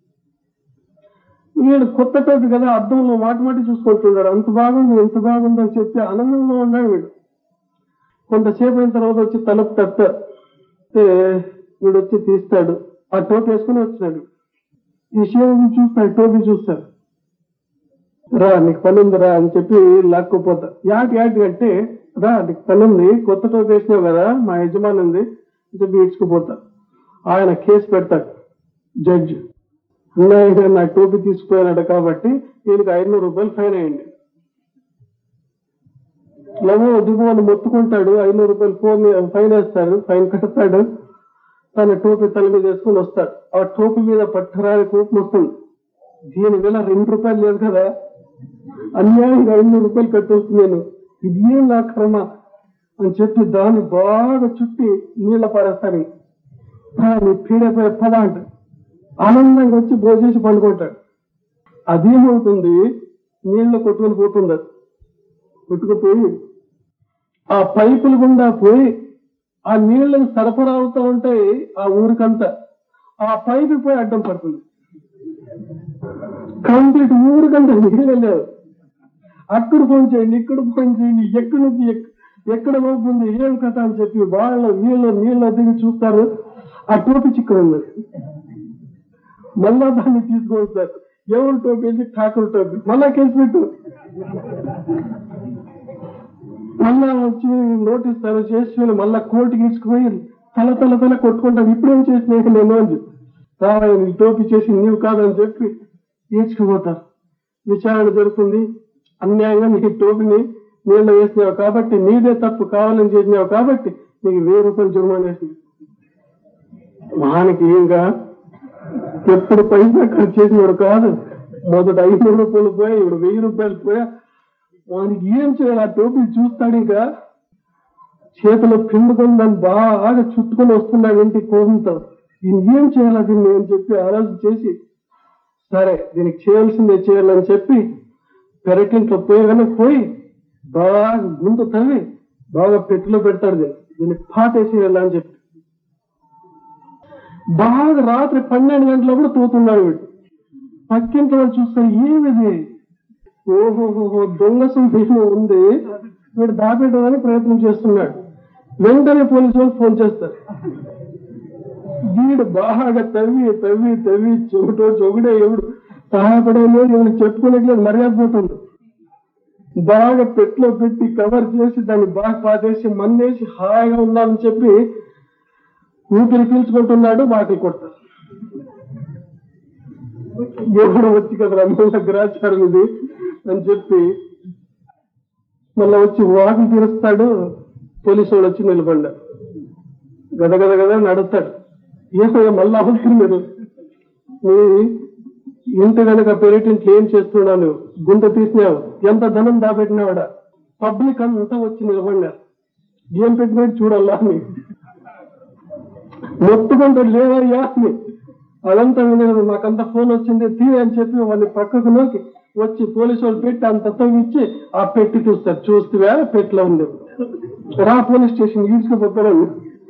వీడు కొత్త టోపీ కదా అద్దంలో మాటి మాటి చూసుకుంటున్నాడు అంత బాగుంది ఎంత బాగుంది అని చెప్పి ఆనందంలో ఉన్నాడు వీడు కొంతసేపు అయిన తర్వాత వచ్చి తలుపు తట్టారు అయితే వీడు వచ్చి తీస్తాడు ఆ టోపీ వేసుకుని వచ్చినాడు ఈ శివుని చూస్తాడు టోపీ చూస్తాడు రా నీకు పని ఉంది రా అని చెప్పి లాక్కుపోతా యాటి యాటి అంటే రా నీకు పని ఉంది కొత్త టోపీ వేసినావు కదా మా యజమాని ఉంది అని చెప్పి ఈడ్చుకుపోతా ఆయన కేసు పెడతాడు జడ్జి అన్నయ్య నా టోపీ తీసుకుపోయాడు కాబట్టి ఈయనకి ఐదునూరు రూపాయలు ఫైన్ అయ్యండి లవో దిగు అని మొత్తుకుంటాడు ఐనూరు రూపాయలు ఫోన్ ఫైన్ వేస్తాడు ఫైన్ కడతాడు తన టోపీ తల మీద వేసుకుని వస్తాడు ఆ టోపీ మీద పట్టరాని కోపం వస్తుంది దీని వేల రెండు రూపాయలు లేదు కదా అన్యాయంగా ఐనూరు రూపాయలు కట్టొస్తుంది నేను ఇది ఏం నా కర్మ అని చెప్పి దాన్ని బాగా చుట్టి నీళ్ళ పారేస్తాను నీ పీడపోయే పద అంట ఆనందంగా వచ్చి భోజేసి పండుకుంటాడు అదేమవుతుంది నీళ్ళ కొట్టుకొని పోతుంది అది. కొట్టుకుపోయి ఆ పైపులు గుండా పోయి ఆ నీళ్లకు సరఫరా అవుతూ ఉంటాయి ఆ ఊరికంతా ఆ పైపు పోయి అడ్డం పడుతుంది కంప్లీట్ ఊరికంటే మిగిలేదు అక్కడ ఫోన్ చేయండి ఇక్కడ ఫోన్ చేయండి ఎక్కడి నుంచి ఎక్- ఎక్కడ లోపు ఉంది ఏం కథ అని చెప్పి వాళ్ళు వీళ్ళు నీళ్ళు దిగి చూస్తారు ఆ టోపీ చిక్కుడు ఉంది మళ్ళా దాన్ని తీసుకొస్తారు ఎవరు టోపీ వేసి ఠాకూర్ టోపీ మళ్ళా కేసు పెట్టు మళ్ళా వచ్చి నోటీస్ తను చేసి వీళ్ళు మళ్ళా కోర్టుకి ఇసుకుపోయి తల తల తల కొట్టుకుంటాను ఇప్పుడేం చేసిన నేను అని చెప్పి "రావయ్య, నీ టోపీ చేసి నీవు కాదని చెప్పి ఈడ్చుకుపోతారు విచారణ జరుగుతుంది అన్యాయంగా నీ టోపీని నీళ్ళు వేసినావు కాబట్టి నీదే తప్పు కావాలని చేసినావు కాబట్టి నీకు వెయ్యి రూపాయలు జుర్మానా వేసింది వానికి ఇంకా ఎప్పుడు పైసా ఖర్చు చేసినాడు కాదు మొదట ఐదు రూపాయలు పోయా ఇప్పుడు వెయ్యి రూపాయలు పోయా వానికి ఏం చేయాలి ఆ టోపీ చూస్తాడు ఇంకా చేతిలో పిండుకొని దాన్ని బాగా చుట్టుకొని వస్తున్నాడు ఇంటికి కోపంతో దీన్ని ఏం చేయాలి దీన్ని అని చెప్పి ఆలోచన చేసి సరే దీనికి చేయాల్సిందే చేయాలని చెప్పి పెరటింట్లో పోయగానే పోయి బాగా గుంత తవ్వి బాగా పెట్టిలో పెడతాడు దీన్ని దీనికి పాటేసేయాలని చెప్పి బాగా రాత్రి పన్నెండు గంటలప్పుడు తోతున్నాడు వీడు పక్కింటి వాళ్ళు చూస్తారు ఏమిది ఓహోహోహో దొంగ సందేహం ఉంది వీడు దాపెట్టడానికి ప్రయత్నం చేస్తున్నాడు వెంటనే పోలీసు వాళ్ళు ఫోన్ చేస్తారు వీడు బాగా తవ్వి తవ్వి తవ్వి చెవిటో చెవుడే ఎవడు సహాయపడలేదు ఎవరు చెప్పుకోలేదు మర్యాద పోతుంది బాగా పెట్లో పెట్టి కవర్ చేసి దాన్ని బాగా పాదేసి మందేసి హాయిగా ఉండాలని చెప్పి ఊపిరి పీల్చుకుంటున్నాడు వాటిని కొడతారు ఎవడు వచ్చి కదా మళ్ళీ గ్రాచారం ఇది అని చెప్పి మళ్ళా వచ్చి వాకిలు తీరుస్తాడు పోలీసు వాడు వచ్చి నిలబడ్డాడు గద గద గద నడుస్తాడు ఏమో మళ్ళా అవసరం మీరు మీ ఇంటి కనుక పెరిటింట్లో ఏం చేస్తున్నాను గుంట తీసినావు ఎంత ధనం దాపెట్టినావాడా పబ్లిక్ అంతా వచ్చి నిలబడినారు ఏం పెట్టినాడు చూడాలా అని మొత్తుకుంటాడు లేదయ్యా అని అదంతా వినలేదు మాకంతా ఫోన్ వచ్చింది తీ అని చెప్పి వాళ్ళని పక్కకు నోకి వచ్చి పోలీసు వాళ్ళు పెట్టి అంత తవ్విచ్చి ఆ పెట్టి చూస్తారు చూస్తే పెట్టిలో ఉంది రా పోలీస్ స్టేషన్ తీసుకుపోతారని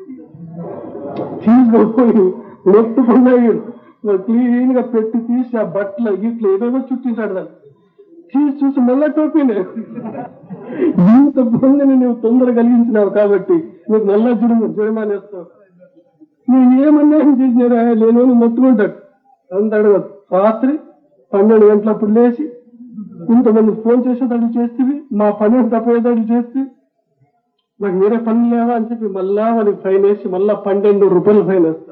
తీసుకుపోయి మొత్తుకున్నాయి క్లీన్ గా పెట్టి తీసి ఆ బట్టలు ఇట్లా ఏదేదో చుట్టించాడు దాన్ని తీసి చూసి మళ్ళా టోపీనే ఇంత మందిని నువ్వు తొందర కలిగించినావు కాబట్టి నీకు నల్ల జుడు జరిమానా వేస్తావు నువ్వు ఏమన్యాయం చేసినారా లేని మొత్తుకుంటాడు అంత అడగదు రాత్రి పన్నెండు గంటలప్పుడు లేచి ఇంతమంది ఫోన్ చేసేటట్టు చేస్తేవి మా పని తప్పేటట్టు చేస్తే నాకు వేరే పని లేవా అని చెప్పి మళ్ళా వాళ్ళకి ఫైన్ వేసి మళ్ళా పన్నెండు రూపాయలు ఫైన్ వేస్తా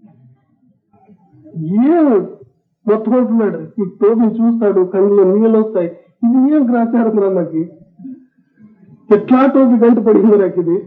ఏం మొత్తుకుంటున్నాడు ఈ టోపీని చూస్తాడు కళ్ళలో నీళ్ళు వస్తాయి ఇది ఏం గ్రాచారం రా నాకు ఎట్లా టోపీ గంట పడింది నాకు ఇది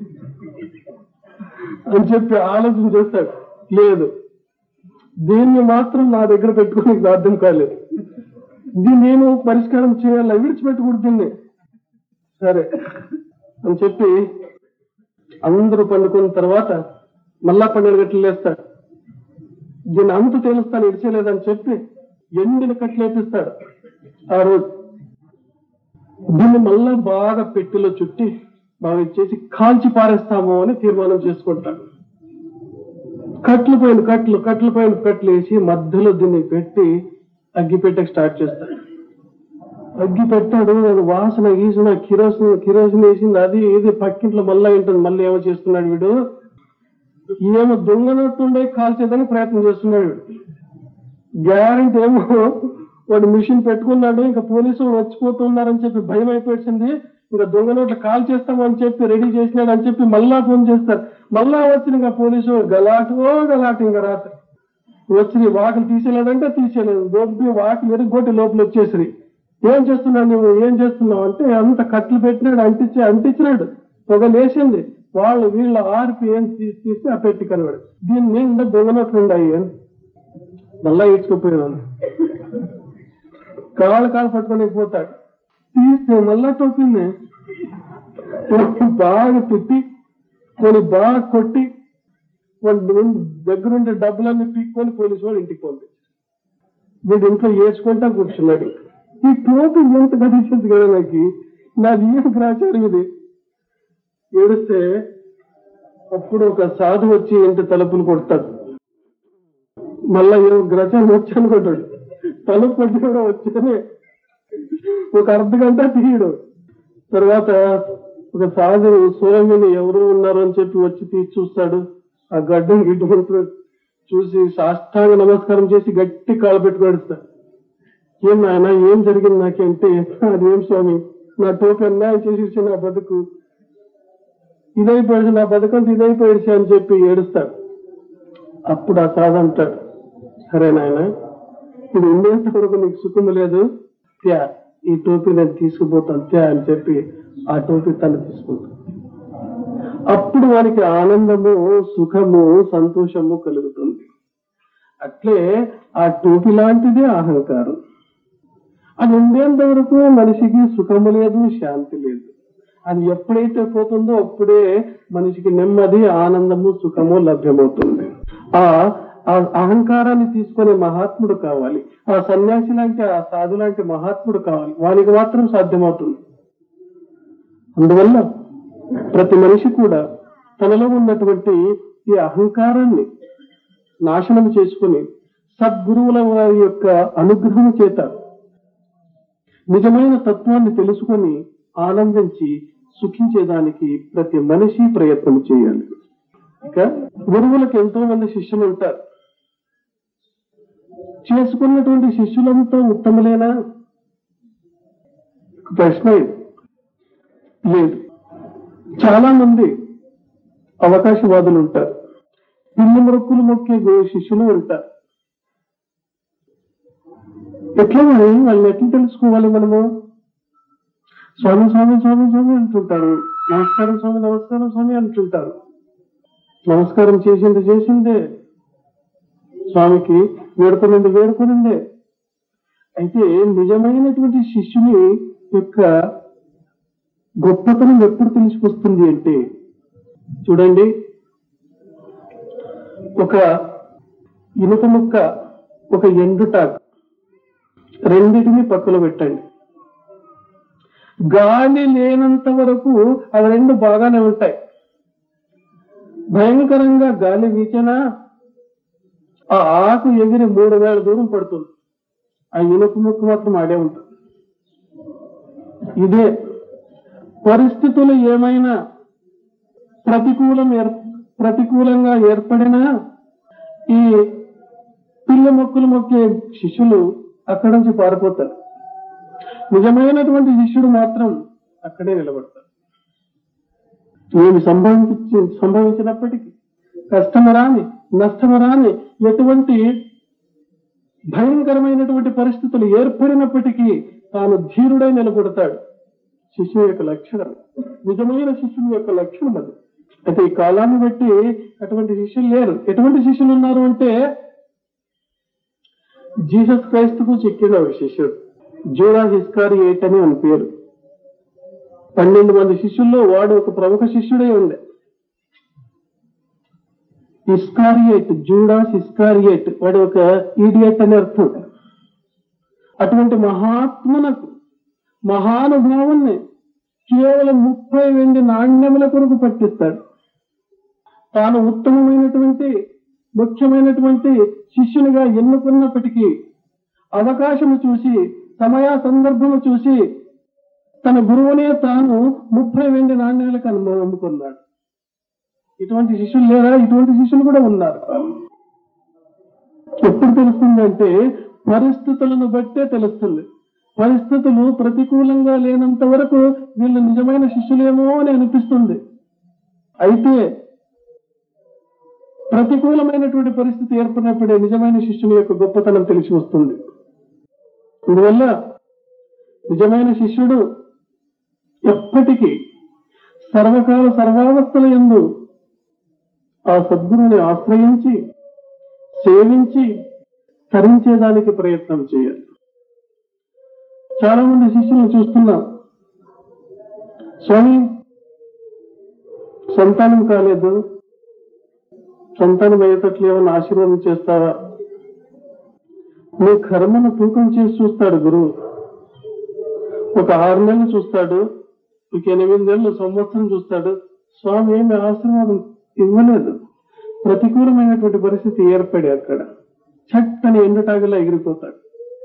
అని చెప్పి ఆలోచన చేస్తాడు లేదు దీన్ని మాత్రం నా దగ్గర పెట్టుకుని అర్థం కాలేదు దీన్ని నేను పరిష్కారం చేయాలి విడిచిపెట్టకూడదు దీన్ని సరే అని చెప్పి అందరూ పండుకున్న తర్వాత మళ్ళా పన్నెండు గంటలు లేస్తాడు దీన్ని అంత తేలుస్తాను ఇడిచేలేదని చెప్పి ఎండిన కట్లు వేపిస్తాడు ఆ రోజు దీన్ని మళ్ళా బాగా పెట్టెలో చుట్టి బాగా ఇచ్చేసి కాల్చి పారేస్తాము అని తీర్మానం చేసుకుంటాడు కట్లు పైన కట్లు కట్ల పైన కట్లు వేసి మధ్యలో దీన్ని పెట్టి అగ్గి పెట్టక స్టార్ట్ చేస్తాడు అగ్గి పెట్టాడు అది వాసన గీసిన కిరోసిన్ కిరోసిన్ వేసింది అది ఏది పక్కింట్లో మళ్ళా ఉంటుంది మళ్ళీ ఏమో చేస్తున్నాడు వీడు ఏమో దొంగనట్టుండే కాల్చేదని ప్రయత్నం చేస్తున్నాడు వీడు గ్యారెంటీ ఏమో వాడు మిషన్ పెట్టుకున్నాడు ఇంకా పోలీసులు వచ్చిపోతున్నారని చెప్పి భయం అయిపోయింది ఇంకా దొంగ నోట్లు కాల్ చేస్తామని చెప్పి రెడీ చేసినాడు అని చెప్పి మళ్ళా ఫోన్ చేస్తారు మళ్ళా వచ్చిన ఇంకా పోలీసు గలాటో గలాట ఇంకా రాత్రి వచ్చి వాకిలు తీసేయలేదంటే తీసేయలేదు దొబ్బి వాకిలు ఎరుగొట్టి లోపల వచ్చేసి ఏం చేస్తున్నావు నువ్వు ఏం చేస్తున్నావు అంటే అంత కట్లు పెట్టినాడు అంటించి అంటించినాడు పొగ లేచింది వాళ్ళు వీళ్ళ ఆర్పి ఏం తీసి తీసి ఆ పెట్టి కనబడు దీని నిండా దొంగ నోట్లు ఉన్నాయి అని మళ్ళా ఈడ్చుకుపోయేదాన్ని కాళ్ళు కాళ్ళు పట్టుకొని పోతాడు తీస్తే మళ్ళా టోపీని బాగా తిట్టి కొన్ని బాగా కొట్టి వాళ్ళ దగ్గరుండే డబ్బులన్నీ పీక్కొని పోలీసు వాళ్ళు ఇంటికి పంపించారు వీడు ఇంట్లో ఏడ్చుకుంటా కూర్చున్నాడు ఈ టోపీ ఎంత కనిపించింది కదా నాకు నాది ఏం గ్రాచారం ఇది ఏడిస్తే అప్పుడు ఒక సాధు వచ్చి ఇంటి తలుపులు కొడతాడు మళ్ళా ఏదో గ్రచారం వచ్చి అనుకుంటాడు తలుపు కొట్టి కూడా వచ్చానే ఒక అర్ధ గంట తీయడు తర్వాత ఒక సాధువు సూరమిని ఎవరు ఉన్నారు అని చెప్పి వచ్చి తీసి చూస్తాడు ఆ గడ్డం గిడ్డు చూసి సాష్టాంగ నమస్కారం చేసి గట్టి కాలు పెట్టుకోడుస్తాడు ఏం నాయన ఏం జరిగింది నాకంటే అదేం స్వామి నా టోపీ అన్యాయం చేసి నా బతుకు ఇదైపోయాడు నా బతుకంత ఇదైపోయాడు అని చెప్పి ఏడుస్తాడు అప్పుడు ఆ సాధ అంటాడు సరే నాయన ఇది ఉండేంత వరకు నీకు సుఖం లేదు త్యా ఈ టోపీ నేను తీసుకుపోతాను త్యా అని చెప్పి ఆ టోపీ తను తీసుకుంటాను అప్పుడు వారికి ఆనందము సుఖము సంతోషము కలుగుతుంది అట్లే ఆ టోపీ లాంటిదే అహంకారం అది ఉండేంత వరకు మనిషికి సుఖము లేదు శాంతి లేదు అది ఎప్పుడైతే పోతుందో అప్పుడే మనిషికి నెమ్మది ఆనందము సుఖము లభ్యమవుతుంది ఆ ఆ అహంకారాన్ని తీసుకునే మహాత్ముడు కావాలి ఆ సన్యాసి లాంటి ఆ సాధు లాంటి మహాత్ముడు కావాలి వానికి మాత్రం సాధ్యమవుతుంది అందువల్ల ప్రతి మనిషి కూడా తనలో ఉన్నటువంటి ఈ అహంకారాన్ని నాశనం చేసుకుని సద్గురువుల వారి యొక్క అనుగ్రహం చేత నిజమైన తత్వాన్ని తెలుసుకొని ఆనందించి సుఖించేదానికి ప్రతి మనిషి ప్రయత్నం చేయాలి ఇక గురువులకు ఎంతో మంది శిష్యులు ఉంటారు చేసుకున్నటువంటి శిష్యులంతా ఉత్తములేనా ఒక ప్రశ్న ఇది. లేదు చాలా మంది అవకాశవాదులు ఉంటారు పిల్లి మొక్కులు మొక్కే గు- శిష్యులు ఉంటారు ఎట్లా మరి వాళ్ళని ఎట్లా తెలుసుకోవాలి మనము స్వామి స్వామి స్వామి స్వామి అంటుంటారు నమస్కారం స్వామి నమస్కారం స్వామి అంటుంటారు నమస్కారం చేసింది చేసిందే స్వామికి వేడుకునింది వేడుకునిందే అయితే నిజమైనటువంటి శిష్యుని యొక్క గొప్పతనం ఎప్పుడు తెలిసికొస్తుంది అంటే చూడండి ఒక ఇనుప ముక్క ఒక ఎండుటాక్ రెండిటిని పక్కన పెట్టండి గాలి లేనంత వరకు అవి రెండు బాగానే ఉంటాయి భయంకరంగా గాలి వీచినా ఆ ఆకు ఎగిరి మూడు వేల దూరం పడుతుంది ఆ ఇనుప ముక్క మాత్రం ఆడే ఉంటుంది ఇదే పరిస్థితులు ఏమైనా ప్రతికూలం ఏర్ ప్రతికూలంగా ఏర్పడినా ఈ పిల్ల మొక్కులు మొక్కే శిష్యులు అక్కడి నుంచి పారిపోతారు నిజమైనటువంటి శిష్యుడు మాత్రం అక్కడే నిలబడతాడు ఏమి సంభవించి సంభవించినప్పటికీ కష్టము రాని నష్టము రాని ఎటువంటి భయంకరమైనటువంటి పరిస్థితులు ఏర్పడినప్పటికీ తాను ధీరుడై నిలబడతాడు శిష్యుని యొక్క లక్షణం నిజమైన శిష్యుని యొక్క లక్షణం అది అయితే ఈ కాలాన్ని బట్టి అటువంటి శిష్యులు లేరు ఎటువంటి శిష్యులు ఉన్నారు అంటే జీసస్ క్రైస్తు కు చెక్కిన ఒక శిష్యుడు జూడా హిస్కారి ఎయిట్ అని అని పేరు పన్నెండు మంది శిష్యుల్లో వాడు ఒక ప్రముఖ శిష్యుడే ఉండే ఇస్కారియేట్ జూడాస్ ఇస్కారియేట్ వాడు ఒక ఈడియట్ అని అర్థం అటువంటి మహాత్మునకు మహానుభావుణ్ణి కేవలం ముప్పై వెండి నాణ్యముల కొరకు పట్టిస్తాడు తాను ఉత్తమమైనటువంటి ముఖ్యమైనటువంటి శిష్యునిగా ఎన్నుకున్నప్పటికీ అవకాశము చూసి సమయ సందర్భము చూసి తన గురువునే తాను ముప్పై వెండి నాణ్యాలకు అను- అమ్ముకున్నాడు ఇటువంటి శిష్యులు లేరా ఇటువంటి శిష్యులు కూడా ఉన్నారు ఎప్పుడు తెలుస్తుందంటే పరిస్థితులను బట్టే తెలుస్తుంది పరిస్థితులు ప్రతికూలంగా లేనంత వరకు వీళ్ళు నిజమైన శిష్యులేమో అని అనిపిస్తుంది అయితే ప్రతికూలమైనటువంటి పరిస్థితి ఏర్పడినప్పుడే నిజమైన శిష్యుని యొక్క గొప్పతనం తెలిసి వస్తుంది అందువల్ల నిజమైన శిష్యుడు ఎప్పటికీ సర్వకాల సర్వావస్థల ఎందు ఆ సద్గురుని ఆశ్రయించి సేవించి తరించేదానికి ప్రయత్నం చేయాలి చాలా మంది శిష్యులను చూస్తున్నాం స్వామి సంతానం కాలేదు సంతానం అయ్యేటట్లు ఏమైనా ఆశీర్వాదం చేస్తావా నీ కర్మను తూకం చేసి చూస్తాడు గురువు ఒక ఆరు నెలలు చూస్తాడు ఒక ఎనిమిది నెలలు సంవత్సరం చూస్తాడు స్వామి ఏమి ఆశీర్వాదం ఇవ్వలేదు ప్రతికూలమైనటువంటి పరిస్థితి ఏర్పడి అక్కడ చట్టని ఎండుటాగిలా ఎగిరిపోతాడు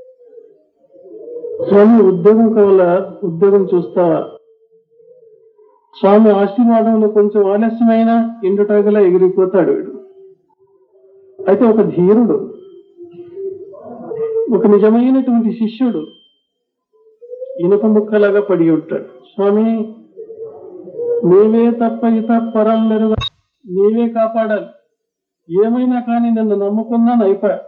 స్వామి ఉద్యోగం కావాలా ఉద్యోగం చూస్తావా స్వామి ఆశీర్వాదంలో కొంచెం ఆలస్యమైన ఎండుటాగలా ఎగిరిపోతాడు వీడు అయితే ఒక ధీరుడు ఒక నిజమైనటువంటి శిష్యుడు ఇనుప ముక్కలాగా పడి ఉంటాడు స్వామి నీవే తప్ప ఇత పరం మెరుగ నీవే కాపాడాలి ఏమైనా కానీ నన్ను నమ్ముకున్నాను అయిపోయా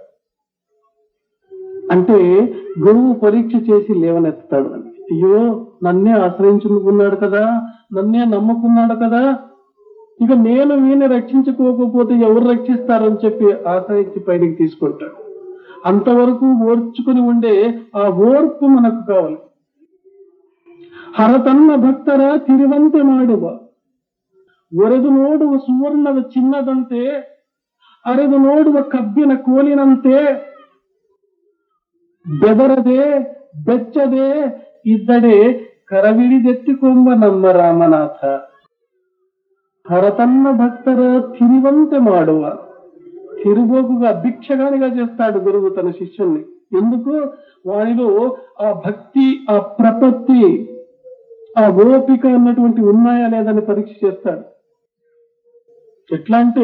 అంటే గురువు పరీక్ష చేసి లేవనెత్తాడు అని అయ్యో నన్నే ఆశ్రయించుకున్నాడు కదా నన్నే నమ్ముకున్నాడు కదా ఇక నేను వీని రక్షించుకోకపోతే ఎవరు రక్షిస్తారని చెప్పి ఆశ్రయించి పైకి తీసుకుంటాడు అంతవరకు ఓర్చుకుని ఉండే ఆ ఓర్పు మనకు కావాలి ಹರತನ್ನ ಭಕ್ತರ ತಿರುವಂತೆ ಮಾಡುವ ಒರೆದು ನೋಡುವ ಸುವರ್ಣದ ಚಿನ್ನದಂತೆ ಅರೆದು ನೋಡುವ ಕಬ್ಬಿನ ಕೋಲಿನಂತೆ ಬೆದರದೆ ಬೆಚ್ಚದೆ ಇದ್ದಡೆ ಕರವಿಡಿದೆತ್ತಿಕೊಂಬ ನಮ್ಮ ರಾಮನಾಥ హరతన్న భక్తర తిరివంతే మాడువ తిరుగోకుగా భిక్షగానిగా చేస్తాడు గురువు తన శిష్యుల్ని ఎందుకు వారిలో ఆ భక్తి ఆ ప్రపత్తి ఆ ఓపిక అన్నటువంటి ఉన్నాయా లేదని పరీక్ష చేస్తాడు ఎట్లా అంటే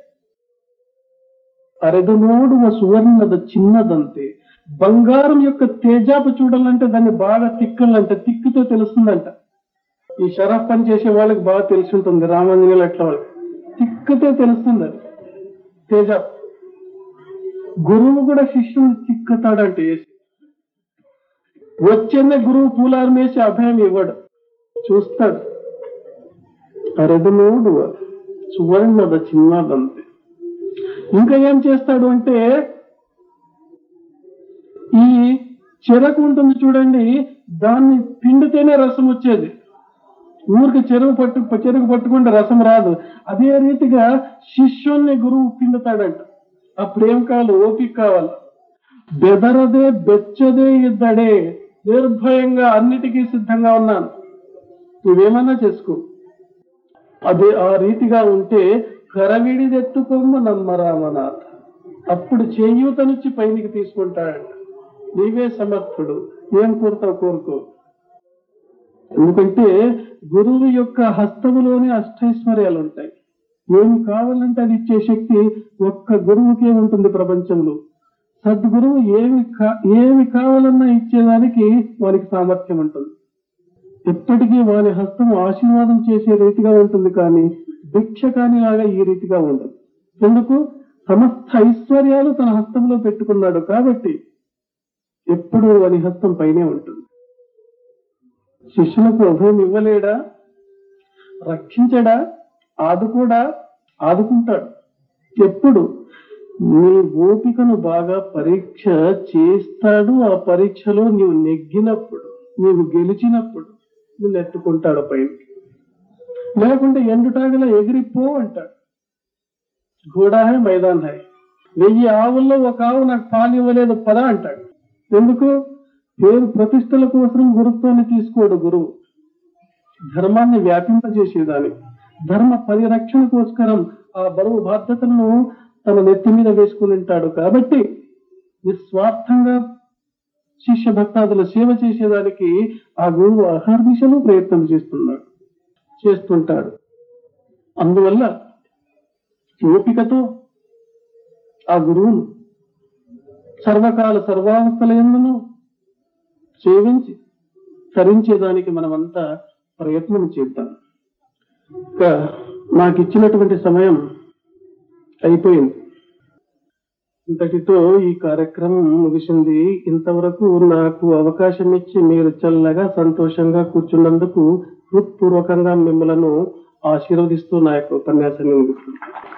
అరెదు నోడువ సువర్ణద చిన్నదంతే బంగారం యొక్క తేజాపు చూడాలంటే దాన్ని బాగా తిక్కాలంటే తిక్కుతో తెలుస్తుందంట ఈ షరఫ్ పని చేసే వాళ్ళకి బాగా తెలిసి ఉంటుంది రామాంజనేయులు అట్లా వాళ్ళకి తిక్కుతో తెలుస్తుంది అది తేజాపు గురువు కూడా శిష్యుని తిక్కుతాడంటే వేసి వచ్చేనే గురువు పూలారం వేసి అభయం ఇవ్వడు చూస్తాడు అరెదు నోడు సువర్ణద చిన్నదంతే ఇంకా ఏం చేస్తాడు అంటే ఈ చెరకు ఉంటుంది చూడండి దాన్ని పిండితేనే రసం వచ్చేది ఊరికి చెరువు పట్టు చెరుకు పట్టుకుంటే రసం రాదు అదే రీతిగా శిష్యుల్ని గురువు పిండుతాడంట అప్పుడు ఏం కావాలి ఓపిక కావాలి బెదరదే బెచ్చదే ఇద్దడే నిర్భయంగా అన్నిటికీ సిద్ధంగా ఉన్నాను నువ్వేమన్నా చేసుకో అదే ఆ రీతిగా ఉంటే కరవిడిదెత్తుకొమ్మ నమ్మరామనాథ అప్పుడు చేయూతనిచ్చి పైనికి తీసుకుంటాడంట నీవే సమర్థుడు ఏం కోరుతావు కోరుకో ఎందుకంటే గురువు యొక్క హస్తములోనే అష్టైశ్వర్యాలు ఉంటాయి ఏమి కావాలంటే అది ఇచ్చే శక్తి ఒక్క గురువుకే ఉంటుంది ప్రపంచంలో సద్గురువు ఏమి కా ఏమి కావాలన్నా ఇచ్చేదానికి వారికి సామర్థ్యం ఉంటుంది ఎప్పటికీ వారి హస్తం ఆశీర్వాదం చేసే రీతిగా ఉంటుంది కానీ భిక్ష కానిలాగా ఈ రీతిగా ఉండదు ఎందుకు సమస్త ఐశ్వర్యాలు తన హస్తంలో పెట్టుకున్నాడు కాబట్టి ఎప్పుడూ వాని హస్తం పైనే ఉంటుంది శిష్యులకు అభయం ఇవ్వలేడా రక్షించడా ఆదుకోడా ఆదుకుంటాడు ఎప్పుడు నీ ఓపికను బాగా పరీక్ష చేస్తాడు ఆ పరీక్షలో నీవు నెగ్గినప్పుడు నీవు గెలిచినప్పుడు నిన్ను ఎత్తుకుంటాడు పైకి లేకుంటే ఎండుటాగల ఎగిరిపో అంటాడు ఘోడా హై మైదాన్ హై వెయ్యి ఆవుల్లో ఒక ఆవు నాకు పాలు ఇవ్వలేదు పదా అంటాడు ఎందుకు పేరు ప్రతిష్టల కోసం గురుత్వాన్ని తీసుకోడు గురువు ధర్మాన్ని వ్యాపింపజేసేదాన్ని ధర్మ పరిరక్షణ కోసరం ఆ బరువు బాధ్యతలను తన నెత్తి మీద వేసుకుని ఉంటాడు కాబట్టి నిస్వార్థంగా శిష్య భక్తాదుల సేవ చేసేదానికి ఆ గురువు అహర్నిశలు ప్రయత్నం చేస్తున్నాడు చేస్తుంటాడు అందువల్ల ఓపికతో ఆ గురువును సర్వకాల సర్వావస్థల ఎందును సేవించి తరించేదానికి మనమంతా ప్రయత్నం చేద్దాం ఇంకా నాకు ఇచ్చినటువంటి సమయం అయిపోయింది ఇంతటితో ఈ కార్యక్రమం ముగిసింది ఇంతవరకు నాకు అవకాశం ఇచ్చి మీరు చల్లగా సంతోషంగా కూర్చున్నందుకు హృత్పూర్వకంగా మిమ్మలను ఆశీర్వదిస్తూ నా యొక్క ఉపన్యాసాన్ని ముగిస్తున్నాను